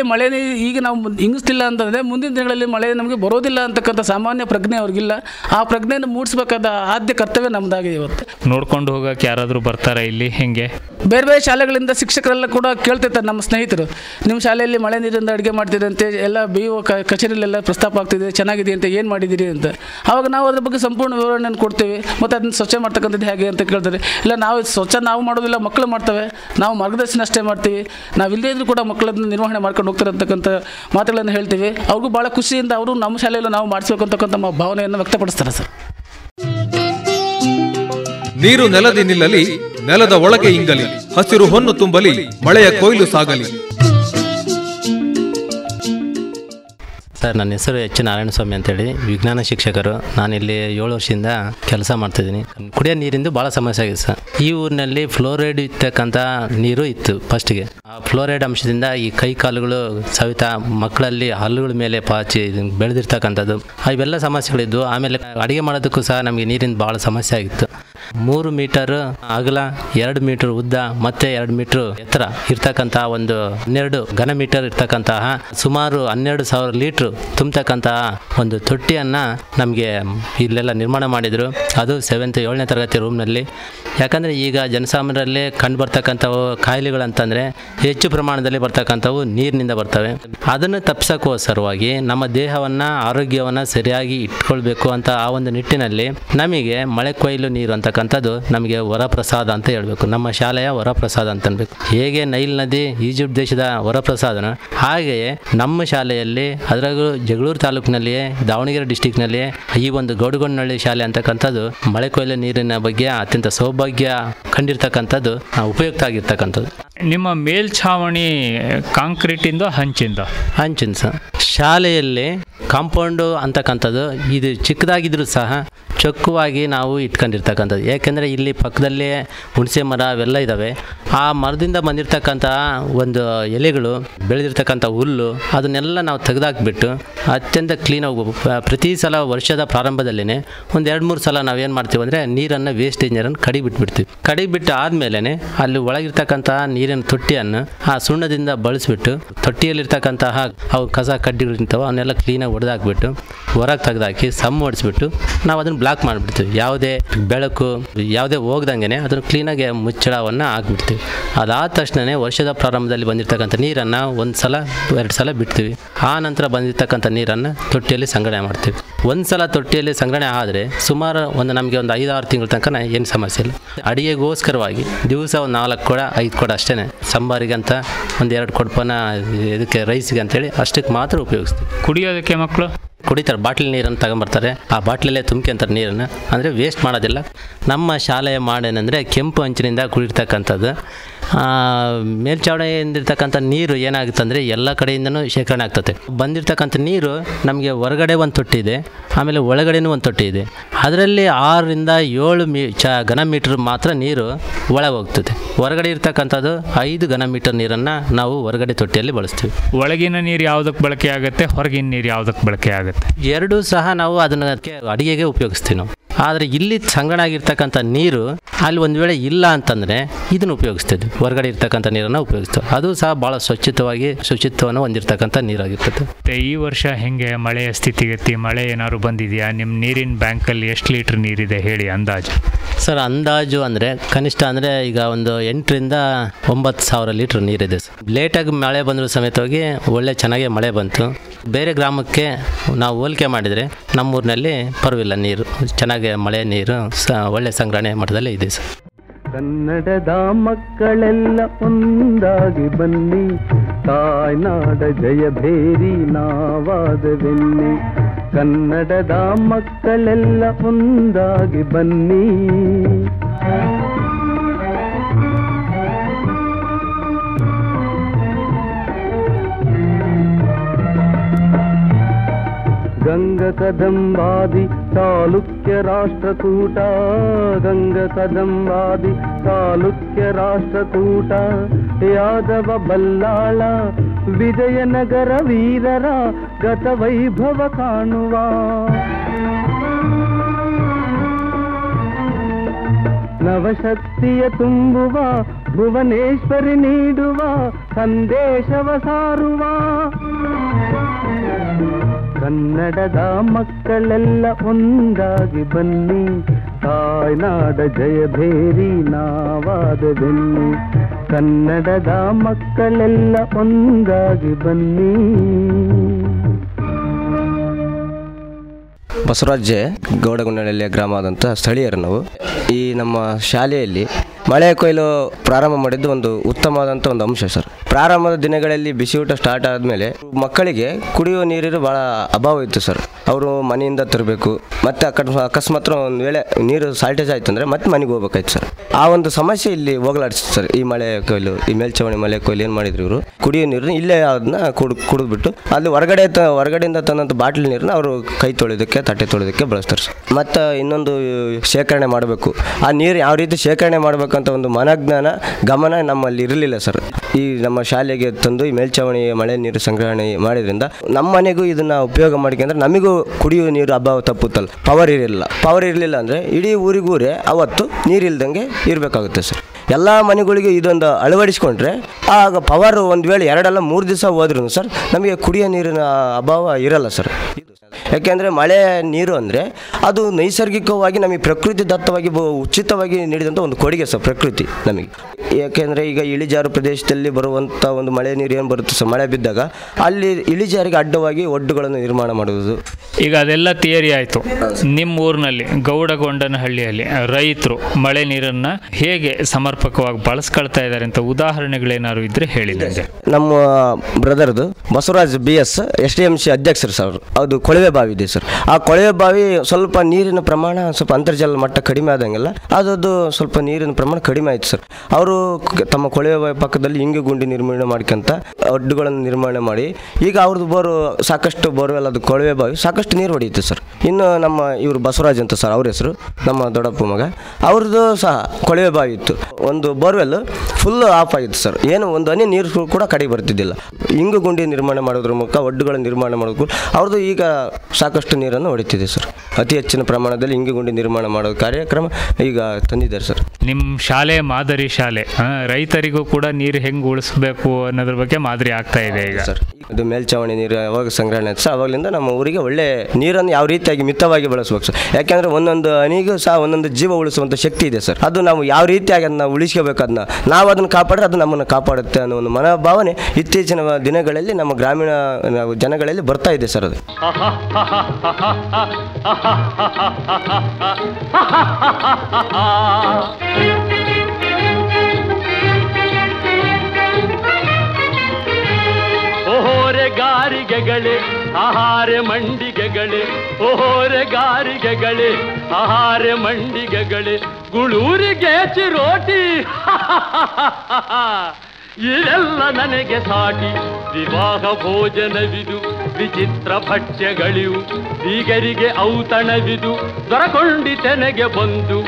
ಮಳೆ ನೀರು ಈಗ ನಾವು ಮುಂದ್- ಹಿಂಗಿಸ್ತಿಲ್ಲ ಅಂತಂದರೆ ಮುಂದಿನ ದಿನಗಳಲ್ಲಿ ಮಳೆ ನಮಗೆ ಬರೋದಿಲ್ಲ ಅಂತಕ್ಕಂಥ ಸಾಮಾನ್ಯ ಪ್ರಜ್ಞೆ ಅವ್ರಿಗಿಲ್ಲ ಆ ಪ್ರಜ್ಞೆಯನ್ನು ಮೂಡಿಸಬೇಕಾದ ಆದ್ಯ ಕರ್ತವ್ಯ ನಮ್ಮದಾಗಿದೆ ಇವತ್ತು ನೋಡ್ಕೊಂಡು ಹೋಗಕ್ಕೆ ಯಾರಾದರೂ ಬರ್ತಾರಾ ಇಲ್ಲಿ ಹೆಂಗೆ ಬೇರೆ ಬೇರೆ ಶಾಲೆಗಳಿಂದ ಶಿಕ್ಷಕರೆಲ್ಲ ಕೂಡ ಕೇಳ್ತಿರ್ತಾರೆ ನಮ್ಮ ಸ್ನೇಹಿತರು ನಿಮ್ಮ ಶಾಲೆಯಲ್ಲಿ ಮಳೆ ನೀರಿಂದ ಅಡುಗೆ ಮಾಡ್ತಿದ್ದಂತೆ ಎಲ್ಲ ಬಿ ಒ ಕಚೇರಿಯಲ್ಲೆಲ್ಲ ಪ್ರಸ್ತಾಪ ಆಗ್ತಿದೆ ಚೆನ್ನಾಗಿದೆ ಅಂತ ಏನು ಮಾಡಿದ್ದೀರಿ ಅಂತ ಆವಾಗ ನಾವು ಅದ್ರ ಬಗ್ಗೆ ಸಂಪೂರ್ಣ ವಿವರಣೆಯನ್ನು ಕೊಡ್ತೇವೆ ಮತ್ತು ಅದನ್ನು ಸ್ವಚ್ಛ ಮಾಡ್ತಕ್ಕಂಥದ್ದು ಹೇಗೆ ಅಂತ ಕೇಳ್ತಾರೆ ಇಲ್ಲ ನಾವು ಇದು ಸ್ವಚ್ಛ ನಾವು ಮಾಡೋದಿಲ್ಲ ಮಕ್ಕಳು ಮಾಡ್ತವೆ ನಾವು ಮಾರ್ಗದರ್ಶನ ಅಷ್ಟೇ ಮಾಡ್ತೀವಿ ನಾವು ಇಲ್ಲದೇ ಇದ್ರೂ ಕೂಡ ಮಕ್ಕಳನ್ನು ನಿರ್ವಹಣೆ ಮಾಡ್ಕೊಂಡು ಹೋಗ್ತಾರೆ ಅಂತಕ್ಕಂಥ ಮಾತುಗಳನ್ನು ಹೇಳ್ತೀವಿ ಅವ್ರಿಗೂ ಭಾಳ ಖುಷಿಯಿಂದ ಅವರು ನಮ್ಮ ಶಾಲೆಯಲ್ಲೂ ನಾವು ಮಾಡಿಸ್ಬೇಕು ಅಂತಕ್ಕಂಥ ಮ- ಭಾವನೆಯನ್ನು ವ್ಯಕ್ತಪಡಿಸ್ತಾರೆ ಸರ್ ನೀರು ನೆಲದಿ ನಿಲ್ಲಲಿ ನೆಲದ ಒಳಗೆ ಇಂಗಲಿ ಹಸಿರು ಹೊನ್ನು ತುಂಬಲಿ ಮಳೆಯ ಕೊಯ್ಲು ಸಾಗಲಿ ಸರ್ ನನ್ನ ಹೆಸರು ಎಚ್ ನಾರಾಯಣಸ್ವಾಮಿ ಅಂತೇಳಿ ವಿಜ್ಞಾನ ಶಿಕ್ಷಕರು ನಾನಿಲ್ಲಿ ಏಳು ವರ್ಷದಿಂದ ಕೆಲಸ ಮಾಡ್ತಿದ್ದೀನಿ ಕುಡಿಯೋ ನೀರಿಂದು ಭಾಳ ಸಮಸ್ಯೆ ಆಗಿದೆ ಸರ್ ಈ ಊರಿನಲ್ಲಿ ಫ್ಲೋರೈಡ್ ಇರ್ತಕ್ಕಂಥ ನೀರು ಇತ್ತು ಫಸ್ಟಿಗೆ ಆ ಫ್ಲೋರೈಡ್ ಅಂಶದಿಂದ ಈ ಕೈ ಕಾಲುಗಳು ಸವಿತಾ ಮಕ್ಕಳಲ್ಲಿ ಹಲ್ಲುಗಳ ಮೇಲೆ ಪಾಚಿ ಬೆಳೆದಿರ್ತಕ್ಕಂಥದ್ದು ಇವೆಲ್ಲ ಸಮಸ್ಯೆಗಳಿದ್ವು ಆಮೇಲೆ ಅಡುಗೆ ಮಾಡೋದಕ್ಕೂ ಸಹ ನಮಗೆ ನೀರಿನ ಭಾಳ ಸಮಸ್ಯೆ ಆಗಿತ್ತು ಮೂರು ಮೀಟರ್ ಅಗಲ ಎರಡು ಮೀಟರ್ ಉದ್ದ ಮತ್ತೆ ಎರಡು ಮೀಟರ್ ಎತ್ತರ ಇರ್ತಕ್ಕಂತಹ ಒಂದು ಹನ್ನೆರಡು ಘನ ಮೀಟರ್ ಇರ್ತಕ್ಕಂತಹ ಸುಮಾರು ಹನ್ನೆರಡು ಸಾವಿರ ಲೀಟ್ರ್ ತುಂಬತಕ್ಕಂತಹ ಒಂದು ತೊಟ್ಟಿಯನ್ನು ನಮಗೆ ಇಲ್ಲೆಲ್ಲ ನಿರ್ಮಾಣ ಮಾಡಿದರು ಅದು ಸೆವೆಂತ್ ಏಳನೇ ತರಗತಿ ರೂಮ್ನಲ್ಲಿ ಯಾಕಂದರೆ ಈಗ ಜನಸಾಮಾನ್ಯರಲ್ಲಿ ಕಂಡು ಬರ್ತಕ್ಕಂಥವು ಕಾಯಿಲೆಗಳಂತಂದರೆ ಹೆಚ್ಚು ಪ್ರಮಾಣದಲ್ಲಿ ಬರ್ತಕ್ಕಂಥವು ನೀರಿನಿಂದ ಬರ್ತವೆ ಅದನ್ನು ತಪ್ಪಿಸೋಕ್ಕೋಸ್ಕರವಾಗಿ ನಮ್ಮ ದೇಹವನ್ನು ಆರೋಗ್ಯವನ್ನು ಸರಿಯಾಗಿ ಇಟ್ಕೊಳ್ಬೇಕು ಅಂತ ಆ ಒಂದು ನಿಟ್ಟಿನಲ್ಲಿ ನಮಗೆ ಮಳೆ ಕೊಯ್ಲು ನೀರು ಅಂತಕ್ಕಂಥದ್ದು ನಮಗೆ ವರಪ್ರಸಾದ ಅಂತ ಹೇಳಬೇಕು ನಮ್ಮ ಶಾಲೆಯ ವರಪ್ರಸಾದ ಅಂತ ಅನ್ಬೇಕು ಹೇಗೆ ನೈಲ್ ನದಿ ಈಜಿಪ್ಟ್ ದೇಶದ ವರಪ್ರಸಾದನ ಹಾಗೆಯೇ ನಮ್ಮ ಶಾಲೆಯಲ್ಲಿ ಅದರಾಗೂ ಜಗಳೂರು ತಾಲೂಕಿನಲ್ಲಿಯೇ ದಾವಣಗೆರೆ ಡಿಸ್ಟಿಕ್ನಲ್ಲಿಯೇ ಈ ಒಂದು ಗೌಡಗೊಂಡನಹಳ್ಳಿ ಶಾಲೆ ಅಂತಕ್ಕಂಥದ್ದು ಮಳೆ ಕೊಯ್ಲು ನೀರಿನ ಬಗ್ಗೆ ಅತ್ಯಂತ ಸೌಭಾಗ್ಯ ಕಂಡಿರ್ತಕ್ಕಂಥದ್ದು ಆ, ಉಪಯುಕ್ತ ಆಗಿರ್ತಕ್ಕಂಥದ್ದು ನಿಮ್ಮ ಮೇಲ್ಛಾವಣಿ ಕಾಂಕ್ರೀಟಿಂದ ಹಂಚಿಂದ ಹಂಚಿನ ಸಹ ಶಾಲೆಯಲ್ಲಿ ಕಾಂಪೌಂಡು ಅಂತಕ್ಕಂಥದ್ದು ಇದು ಚಿಕ್ಕದಾಗಿದ್ರೂ ಸಹ ಚೊಕ್ಕವಾಗಿ ನಾವು ಇಟ್ಕೊಂಡಿರ್ತಕ್ಕಂಥದ್ದು ಯಾಕೆಂದರೆ ಇಲ್ಲಿ ಪಕ್ಕದಲ್ಲೇ ಹುಣಸೆ ಮರ ಅವೆಲ್ಲ ಇದ್ದಾವೆ ಆ ಮರದಿಂದ ಬಂದಿರತಕ್ಕಂಥ ಒಂದು ಎಲೆಗಳು ಬೆಳೆದಿರ್ತಕ್ಕಂಥ ಹುಲ್ಲು ಅದನ್ನೆಲ್ಲ ನಾವು ತೆಗೆದಾಕ್ಬಿಟ್ಟು ಅತ್ಯಂತ ಕ್ಲೀನಾಗಿ ಪ್ರತಿ ಸಲ ವರ್ಷದ ಪ್ರಾರಂಭದಲ್ಲೇ ಒಂದು ಎರಡು ಮೂರು ಸಲ ನಾವೇನು ಮಾಡ್ತೀವಿ ಅಂದರೆ ನೀರನ್ನು ವೇಸ್ಟೇಜ್ ನೀರನ್ನು ಕಡಿ ಬಿಟ್ಬಿಡ್ತೀವಿ ಕಡಿ ಬಿಟ್ಟು ಆದಮೇಲೆ ಅಲ್ಲಿ ಒಳಗಿರ್ತಕ್ಕಂಥ ನೀರಿನ ತೊಟ್ಟಿಯನ್ನು ಆ ಸುಣ್ಣದಿಂದ ಬಳಸಿಬಿಟ್ಟು ತೊಟ್ಟಿಯಲ್ಲಿರ್ತಕ್ಕಂತಹ ಅವು ಕಸ ಕಡ್ಡಿಗಳಿರ್ತಾವೆ ಅವನ್ನೆಲ್ಲ ಕ್ಲೀನಾಗಿ ಹೊಡೆದಾಕ್ಬಿಟ್ಟು ಹೊರಗೆ ತೆಗೆದಾಕಿ ಸಮ್ ಹೊಡಿಸ್ಬಿಟ್ಟು ನಾವು ಅದನ್ನು ಬ್ಲಾಕ್ ಮಾಡಿಬಿಡ್ತೀವಿ ಯಾವುದೇ ಬೆಳಕು ಯಾವುದೇ ಹೋಗ್ದಂಗೆ ಅದನ್ನು ಕ್ಲೀನಾಗಿ ಮುಚ್ಚಳವನ್ನು ಹಾಕ್ಬಿಡ್ತೀವಿ ಅದಾದ ತಕ್ಷಣವೇ ವರ್ಷದ ಪ್ರಾರಂಭದಲ್ಲಿ ಬಂದಿರತಕ್ಕಂಥ ನೀರನ್ನು ಒಂದು ಸಲ ಎರಡು ಸಲ ಬಿಡ್ತೀವಿ ಆ ನಂತರ ಬಂದಿರತಕ್ಕಂಥ ನೀರನ್ನು ತೊಟ್ಟಿಯಲ್ಲಿ ಸಂಗ್ರಹಣೆ ಮಾಡ್ತೀವಿ ಒಂದು ಸಲ ತೊಟ್ಟಿಯಲ್ಲಿ ಸಂಗ್ರಹಣೆ ಆದರೆ ಸುಮಾರು ಒಂದು ನಮಗೆ ಒಂದು ಐದಾರು ತಿಂಗಳ ತನಕ ಏನು ಸಮಸ್ಯೆ ಇಲ್ಲ ಅಡಿಗೆಗೋಸ್ಕರವಾಗಿ ದಿವಸ ಒಂದು ನಾಲ್ಕು ಕೊಡ ಐದು ಕೊಡ ಅಷ್ಟೇ ಸಂಬಾರಿಗಂತ ಒಂದು ಎರಡು ಕೊಡಪನ ಇದಕ್ಕೆ ರೈಸ್ಗೆ ಅಂತೇಳಿ ಅಷ್ಟಕ್ಕೆ ಮಾತ್ರ ಉಪಯೋಗಿಸ್ತೀವಿ ಕುಡಿಯೋದಕ್ಕೆ ಮಕ್ಕಳು ಕುಡಿತಾರೆ ಬಾಟ್ಲಿ ನೀರನ್ನು ತಗೊಂಬರ್ತಾರೆ ಆ ಬಾಟ್ಲಲ್ಲೇ ತುಂಬ್ಕೊಂತಾರೆ ನೀರನ್ನು ಅಂದರೆ ವೇಸ್ಟ್ ಮಾಡೋದಿಲ್ಲ ನಮ್ಮ ಶಾಲೆಯ ಮಾಡೇನೆಂದರೆ ಕೆಂಪು ಹಂಚಿನಿಂದ ಕುಡಿರ್ತಕ್ಕಂಥದ್ದು ಆ, ಮೇಲ್ಚಾವಣಿಯಿಂದಿರ್ತಕ್ಕಂಥ ನೀರು ಏನಾಗುತ್ತಂದರೆ ಎಲ್ಲ ಕಡೆಯಿಂದನೂ ಶೇಖರಣೆ ಆಗ್ತದೆ ಬಂದಿರತಕ್ಕಂಥ ನೀರು ನಮಗೆ ಹೊರಗಡೆ ಒಂದು ತೊಟ್ಟಿ ಇದೆ ಆಮೇಲೆ ಒಳಗಡೆನೂ ಒಂದು ತೊಟ್ಟಿ ಇದೆ ಅದರಲ್ಲಿ ಆರರಿಂದ ಏಳು ಮೀ ಚ ಘನ ಮೀಟ್ರ್ ಮಾತ್ರ ನೀರು ಒಳಗೆ ಹೋಗ್ತದೆ ಹೊರಗಡೆ ಇರ್ತಕ್ಕಂಥದ್ದು ಐದು ಘನ ಮೀಟರ್ ನೀರನ್ನು ನಾವು ಹೊರಗಡೆ ತೊಟ್ಟಿಯಲ್ಲಿ ಬಳಸ್ತೀವಿ ಒಳಗಿನ ನೀರು ಯಾವುದಕ್ಕೆ ಬಳಕೆ ಆಗುತ್ತೆ ಹೊರಗಿನ ನೀರು ಯಾವುದಕ್ಕೆ ಬಳಕೆ ಆಗುತ್ತೆ ಎರಡೂ ಸಹ ನಾವು ಅದನ್ನು ಅದಕ್ಕೆ ಅಡಿಗೆಗೆ ಉಪಯೋಗಿಸ್ತೀವಿ ನಾವು ಆದರೆ ಇಲ್ಲಿ ಸಂಗ್ರಹಣೆ ಆಗಿರ್ತಕ್ಕಂಥ ನೀರು ಅಲ್ಲಿ ಒಂದು ವೇಳೆ ಇಲ್ಲ ಅಂತಂದರೆ ಇದನ್ನು ಉಪಯೋಗಿಸ್ತಿದ್ವಿ ಹೊರಗಡೆ ಇರ್ತಕ್ಕಂಥ ನೀರನ್ನು ಉಪಯೋಗಿಸ್ತೀವಿ ಅದು ಸಹ ಭಾಳ ಸ್ವಚ್ಛತವಾಗಿ ಶುಚಿತ್ವವನ್ನು ಹೊಂದಿರತಕ್ಕಂಥ ನೀರಾಗಿರ್ತದೆ ಮತ್ತೆ ಈ ವರ್ಷ ಹೆಂಗೆ ಮಳೆಯ ಸ್ಥಿತಿಗತಿ ಮಳೆ ಏನಾದ್ರು ಬಂದಿದೆಯಾ ನಿಮ್ಮ ನೀರಿನ ಬ್ಯಾಂಕಲ್ಲಿ ಎಷ್ಟು ಲೀಟ್ರ್ ನೀರಿದೆ ಹೇಳಿ ಅಂದಾಜು ಸರ್ ಅಂದಾಜು ಅಂದರೆ ಕನಿಷ್ಠ ಅಂದರೆ ಈಗ ಒಂದು ಎಂಟರಿಂದ ಒಂಬತ್ತು ಸಾವಿರ ಲೀಟ್ರ್ ನೀರಿದೆ ಸರ್ ಲೇಟಾಗಿ ಮಳೆ ಬಂದರೂ ಸಮೇತವಾಗಿ ಒಳ್ಳೆ ಚೆನ್ನಾಗಿ ಮಳೆ ಬಂತು ಬೇರೆ ಗ್ರಾಮಕ್ಕೆ ನಾವು ಹೋಲಿಕೆ ಮಾಡಿದರೆ ನಮ್ಮೂರಿನಲ್ಲಿ ಪರವಿಲ್ಲ ನೀರು ಚೆನ್ನಾಗಿ ಮಳೆ ನೀರು ಸ ಒಳ್ಳೆ ಸಂಗ್ರಹಣೆ ಮಟ್ಟದಲ್ಲೇ ಇದೆ ಸರ್ ಕನ್ನಡದ ಮಕ್ಕಳೆಲ್ಲ ಒಂದಾಗಿ ಬನ್ನಿ ತಾಯ್ನಾಡ ಜಯ ಭೇರಿ ನಾವಾದವೆನ್ನಿ ಕನ್ನಡದ ಮಕ್ಕಳೆಲ್ಲ ಒಂದಾಗಿ ಬನ್ನಿ ಗಂಗ ಕದಂಬಾದಿ ಚಾಲುಕ್ಯ ರಾಷ್ಟ್ರಕೂಟ ಗಂಗ ಕದಂಬಾದಿ ಚಾಲುಕ್ಯ ರಾಷ್ಟ್ರಕೂಟ ಯಾದವ ಬಲ್ಲಾಳ ವಿಜಯನಗರ ವೀರರ ಗತ ವೈಭವ ಕಾಣುವ ನವಶಕ್ತಿಯ ತುಂಬುವ ಭುವನೇಶ್ವರಿ ನೀಡುವ ಸಂದೇಶವ ಸಾರುವ ಕನ್ನಡದ ಮಕ್ಕಳೆಲ್ಲ ಒಂದಾಗಿ ಬನ್ನಿ ತಾಯ್ನಾಡ ಜಯಭೇರಿ ನಾವಾದ ಬೆನ್ನಿ ಕನ್ನಡದ ಮಕ್ಕಳೆಲ್ಲ ಒಂದಾಗಿ ಬನ್ನಿ ಬಸವರಾಜ್ ಗೌಡಗುಂಡಳ್ಳಿಯ ಗ್ರಾಮದಂಥ ಸ್ಥಳೀಯರು ನಾವು ಈ ನಮ್ಮ ಶಾಲೆಯಲ್ಲಿ ಮಳೆ ಕೊಯ್ಲು ಪ್ರಾರಂಭ ಮಾಡಿದ್ದು ಒಂದು ಉತ್ತಮವಾದಂಥ ಒಂದು ಅಂಶ ಸರ್ ಪ್ರಾರಂಭದ ದಿನಗಳಲ್ಲಿ ಬಿಸಿಯೂಟ ಸ್ಟಾರ್ಟ್ ಆದಮೇಲೆ ಮಕ್ಕಳಿಗೆ ಕುಡಿಯುವ ನೀರಿನ ಭಾಳ ಅಭಾವ ಇತ್ತು ಸರ್ ಅವರು ಮನೆಯಿಂದ ತರಬೇಕು ಮತ್ತೆ ಅಕಡ್ ಅಕಸ್ಮಾತ್ ಒಂದು ವೇಳೆ ನೀರು ಸಾಲ್ಟೇಜ್ ಆಯ್ತು ಅಂದರೆ ಮತ್ತೆ ಮನೆಗೆ ಹೋಗ್ಬೇಕಾಯ್ತು ಸರ್ ಆ ಒಂದು ಸಮಸ್ಯೆ ಇಲ್ಲಿ ಹೋಗಲಾಡಿಸ್ತು ಸರ್ ಈ ಮಳೆ ಕೊಯ್ಲು ಈ ಮೇಲ್ಛಾವಣಿ ಮಳೆ ಕೊಯ್ಲು ಏನು ಮಾಡಿದ್ರು ಇವರು ಕುಡಿಯೋ ನೀರನ್ನ ಇಲ್ಲೇ ಅದನ್ನ ಕುಡ್ ಕುಡಿದ್ಬಿಟ್ಟು ಅಲ್ಲಿ ಹೊರಗಡೆ ತ ಹೊರಗಡೆಯಿಂದ ತಂದಂಥ ಬಾಟ್ಲಿ ನೀರನ್ನ ಅವರು ಕೈ ತೊಳೆಯೋದಕ್ಕೆ ತಟ್ಟೆ ತೊಳೆಯೋದಕ್ಕೆ ಬಳಸ್ತಾರೆ ಸರ್ ಮತ್ತು ಇನ್ನೊಂದು ಶೇಖರಣೆ ಮಾಡಬೇಕು ಆ ನೀರು ಯಾವ ರೀತಿ ಶೇಖರಣೆ ಮಾಡಬೇಕಂತ ಒಂದು ಮನಜ್ಞಾನ ಗಮನ ನಮ್ಮಲ್ಲಿ ಇರಲಿಲ್ಲ ಸರ್ ಈ ನಮ್ಮ ಶಾಲೆಗೆ ತಂದು ಈ ಮೇಲ್ಛಾವಣಿ ಮಳೆ ನೀರು ಸಂಗ್ರಹಣೆ ಮಾಡೋದ್ರಿಂದ ನಮ್ಮ ಮನೆಗೂ ಇದನ್ನ ಉಪಯೋಗ ಮಾಡ್ಕೊಂಡ್ರೆ ನಮಗೂ ಕುಡಿಯುವ ನೀರು ಅಭಾವ ತಪ್ಪುತ್ತಲ್ಲ ಪವರ್ ಇರಲಿಲ್ಲ ಪವರ್ ಇರಲಿಲ್ಲ ಅಂದರೆ ಇಡೀ ಊರಿಗೂರೇ ಅವತ್ತು ನೀರಿಲ್ದಂಗೆ ಇರಬೇಕಾಗುತ್ತೆ ಸರ್ ಎಲ್ಲ ಮನೆಗಳಿಗೂ ಇದೊಂದು ಅಳವಡಿಸ್ಕೊಂಡ್ರೆ ಆಗ ಪವರ್ ಒಂದು ವೇಳೆ ಎರಡಲ್ಲ ಮೂರು ದಿವಸ ಹೋದ್ರೂ ಸರ್ ನಮಗೆ ಕುಡಿಯೋ ನೀರಿನ ಅಭಾವ ಇರಲ್ಲ ಸರ್ ಯಾಕೆಂದರೆ ಮಳೆ ನೀರು ಅಂದರೆ ಅದು ನೈಸರ್ಗಿಕವಾಗಿ ನಮಗೆ ಪ್ರಕೃತಿ ದತ್ತವಾಗಿ ಬ- ಉಚಿತವಾಗಿ ನೀಡಿದಂಥ ಒಂದು ಕೊಡುಗೆ ಸರ್ ಪ್ರಕೃತಿ ನಮಗೆ ಯಾಕೆಂದರೆ ಈಗ ಇಳಿಜಾರು ಪ್ರದೇಶದಲ್ಲಿ ಬರುವಂಥ ಒಂದು ಮಳೆ ನೀರು ಏನು ಬರುತ್ತೆ ಸರ್ ಮಳೆ ಬಿದ್ದಾಗ ಅಲ್ಲಿ ಇಳಿಜಾರಿಗೆ ಅಡ್ಡವಾಗಿ ಒಡ್ಡುಗಳನ್ನು ನಿರ್ಮಾಣ ಮಾಡುವುದು ಈಗ ಅದೆಲ್ಲ ಥಿಯರಿ ಆಯಿತು ನಿಮ್ಮ ಊರಿನಲ್ಲಿ ಗೌಡಗೊಂಡನಹಳ್ಳಿಯಲ್ಲಿ ರೈತರು ಮಳೆ ನೀರನ್ನು ಹೇಗೆ ಸಮರ್ಪಕವಾಗಿ ಬಳಸ್ಕೊಳ್ತಾ ಇದ್ದಾರೆ ಅಂತ ಉದಾಹರಣೆಗಳೇನಾದ್ರು ಇದ್ರೆ ಹೇಳಿ ನನಗೆ ನಮ್ಮ ಬ್ರದರ್ದು Basavaraj B S S D M C ಅಧ್ಯಕ್ಷರು ಸರ್ ಅವರು. ಅದು ಕೊಳವೆ ಬಾವಿ ಇದೆ ಸರ್ ಆ ಕೊಳವೆ ಬಾವಿ ಸ್ವಲ್ಪ ನೀರಿನ ಪ್ರಮಾಣ ಸ್ವಲ್ಪ ಅಂತರ್ಜಲ ಮಟ್ಟ ಕಡಿಮೆ ಆದಂಗೆಲ್ಲ ಅದದು ಸ್ವಲ್ಪ ನೀರಿನ ಪ್ರಮಾಣ ಕಡಿಮೆ ಆಯ್ತು ಸರ್ ಅವರು ತಮ್ಮ ಕೊಳವೆ ಬಾವಿ ಪಕ್ಕದಲ್ಲಿ ಇಂಗು ಗುಂಡಿ ನಿರ್ಮಾಣ ಮಾಡ್ಕೊಂತ ಒಡ್ಡುಗಳನ್ನು ನಿರ್ಮಾಣ ಮಾಡಿ ಈಗ ಅವ್ರದ್ದು ಬೋರು ಸಾಕಷ್ಟು ಬೋರ್ವೆಲ್ ಅದು ಕೊಳವೆ ಬಾವಿ ಸಾಕಷ್ಟು ನೀರು ಹೊಡೆಯುತ್ತೆ ಸರ್ ಇನ್ನು ನಮ್ಮ ಇವರು ಬಸವರಾಜ್ ಅಂತ ಸರ್ ಅವ್ರ ಹೆಸರು ನಮ್ಮ ದೊಡ್ಡಪ್ಪ ಮಗ ಅವ್ರದ್ದು ಸಹ ಕೊಳವೆ ಬಾವಿ ಇತ್ತು ಒಂದು ಬೋರ್ವೆಲ್ ಫುಲ್ ಆಫ್ ಆಗಿತ್ತು ಸರ್ ಏನು ಒಂದು ಹನಿ ನೀರು ಕೂಡ ಕಡೆಗೆ ಬರ್ತಿದ್ದಿಲ್ಲ ಇಂಗು ಗುಂಡಿ ನಿರ್ಮಾಣ ಮಾಡೋದ್ರ ಮೂಲಕ ಒಡ್ಡುಗಳ ನಿರ್ಮಾಣ ಮಾಡೋದಕ್ಕೂ ಅವ್ರದ್ದು ಈಗ ಸಾಕಷ್ಟು ನೀರನ್ನು ಹೊಡಿತಿದೆ ಸರ್ ಅತಿ ಹೆಚ್ಚಿನ ಪ್ರಮಾಣದಲ್ಲಿ ಇಂಗು ಗುಂಡಿ ನಿರ್ಮಾಣ ಮಾಡೋ ಕಾರ್ಯಕ್ರಮ ಈಗ ತಂದಿದ್ದಾರೆ ಸರ್ ನಿಮ್ಮ ಶಾಲೆ ಮಾದರಿ ಶಾಲೆ ಆ, ರೈತರಿಗೂ ಕೂಡ ನೀರು ಹೆಂಗೆ ಉಳಿಸ್ಬೇಕು ಅನ್ನೋದ್ರ ಬಗ್ಗೆ ಮಾದರಿ ಆಗ್ತಾ ಇದೆ ಈಗ ಸರ್ ಇದು ಮೇಲ್ಛಾವಣಿ ನೀರು ಯಾವಾಗ ಸಂಗ್ರಹಣೆ ಆಯ್ತು ಸರ್ ಅವಾಗಲಿಂದ ನಮ್ಮ ಊರಿಗೆ ಒಳ್ಳೆ ನೀರನ್ನು ಯಾವ ರೀತಿಯಾಗಿ ಮಿತವಾಗಿ ಬಳಸ್ಬೇಕು ಸರ್ ಯಾಕೆಂದ್ರೆ ಒಂದೊಂದು ಹನಿಗೂ ಸಹ ಒಂದೊಂದು ಜೀವ ಉಳಿಸುವಂಥ ಶಕ್ತಿ ಇದೆ ಸರ್ ಅದು ನಾವು ಯಾವ ರೀತಿಯಾಗಿ ಅದನ್ನ ಉಳಿಸ್ಕೋಬೇಕು ಅದನ್ನ ನಾವು ಅದನ್ನು ಕಾಪಾಡ್ರೆ ಅದು ನಮ್ಮನ್ನು ಕಾಪಾಡುತ್ತೆ ಅನ್ನೋ ಒಂದು ಮನೋಭಾವನೆ ಇತ್ತೀಚಿನ ದಿನಗಳಲ್ಲಿ ನಮ್ಮ ಗ್ರಾಮೀಣ ನಾವು ಜನಗಳಲ್ಲಿ ಬರ್ತಾ ಇದೆ ಸರ್ ಅದು ಓಹೋರೆ ಗಾರಿಗೆಗಳೇ ಆಹಾರ ಮಂಡಿಗೆಗಳೇ ಓಹೋರೆ ಗಾರಿಗೆಗಳೇ ಆಹಾರ ಮಂಡಿಗೆಗಳೇ ಗುಳೂರಿಗೆ ಚಿರೋಟಿ ಇದೆಲ್ಲ ನನಗೆ ಸಾಟಿ ವಿವಾಹ ಭೋಜನವಿದು ವಿಚಿತ್ರ ಭಕ್ಷ್ಯಗಳಿವು ಬೀಗರಿಗೆ ಔತಣವಿದು ದೊರಕೊಂಡಿತೆನೆಗೆ ಬಂದು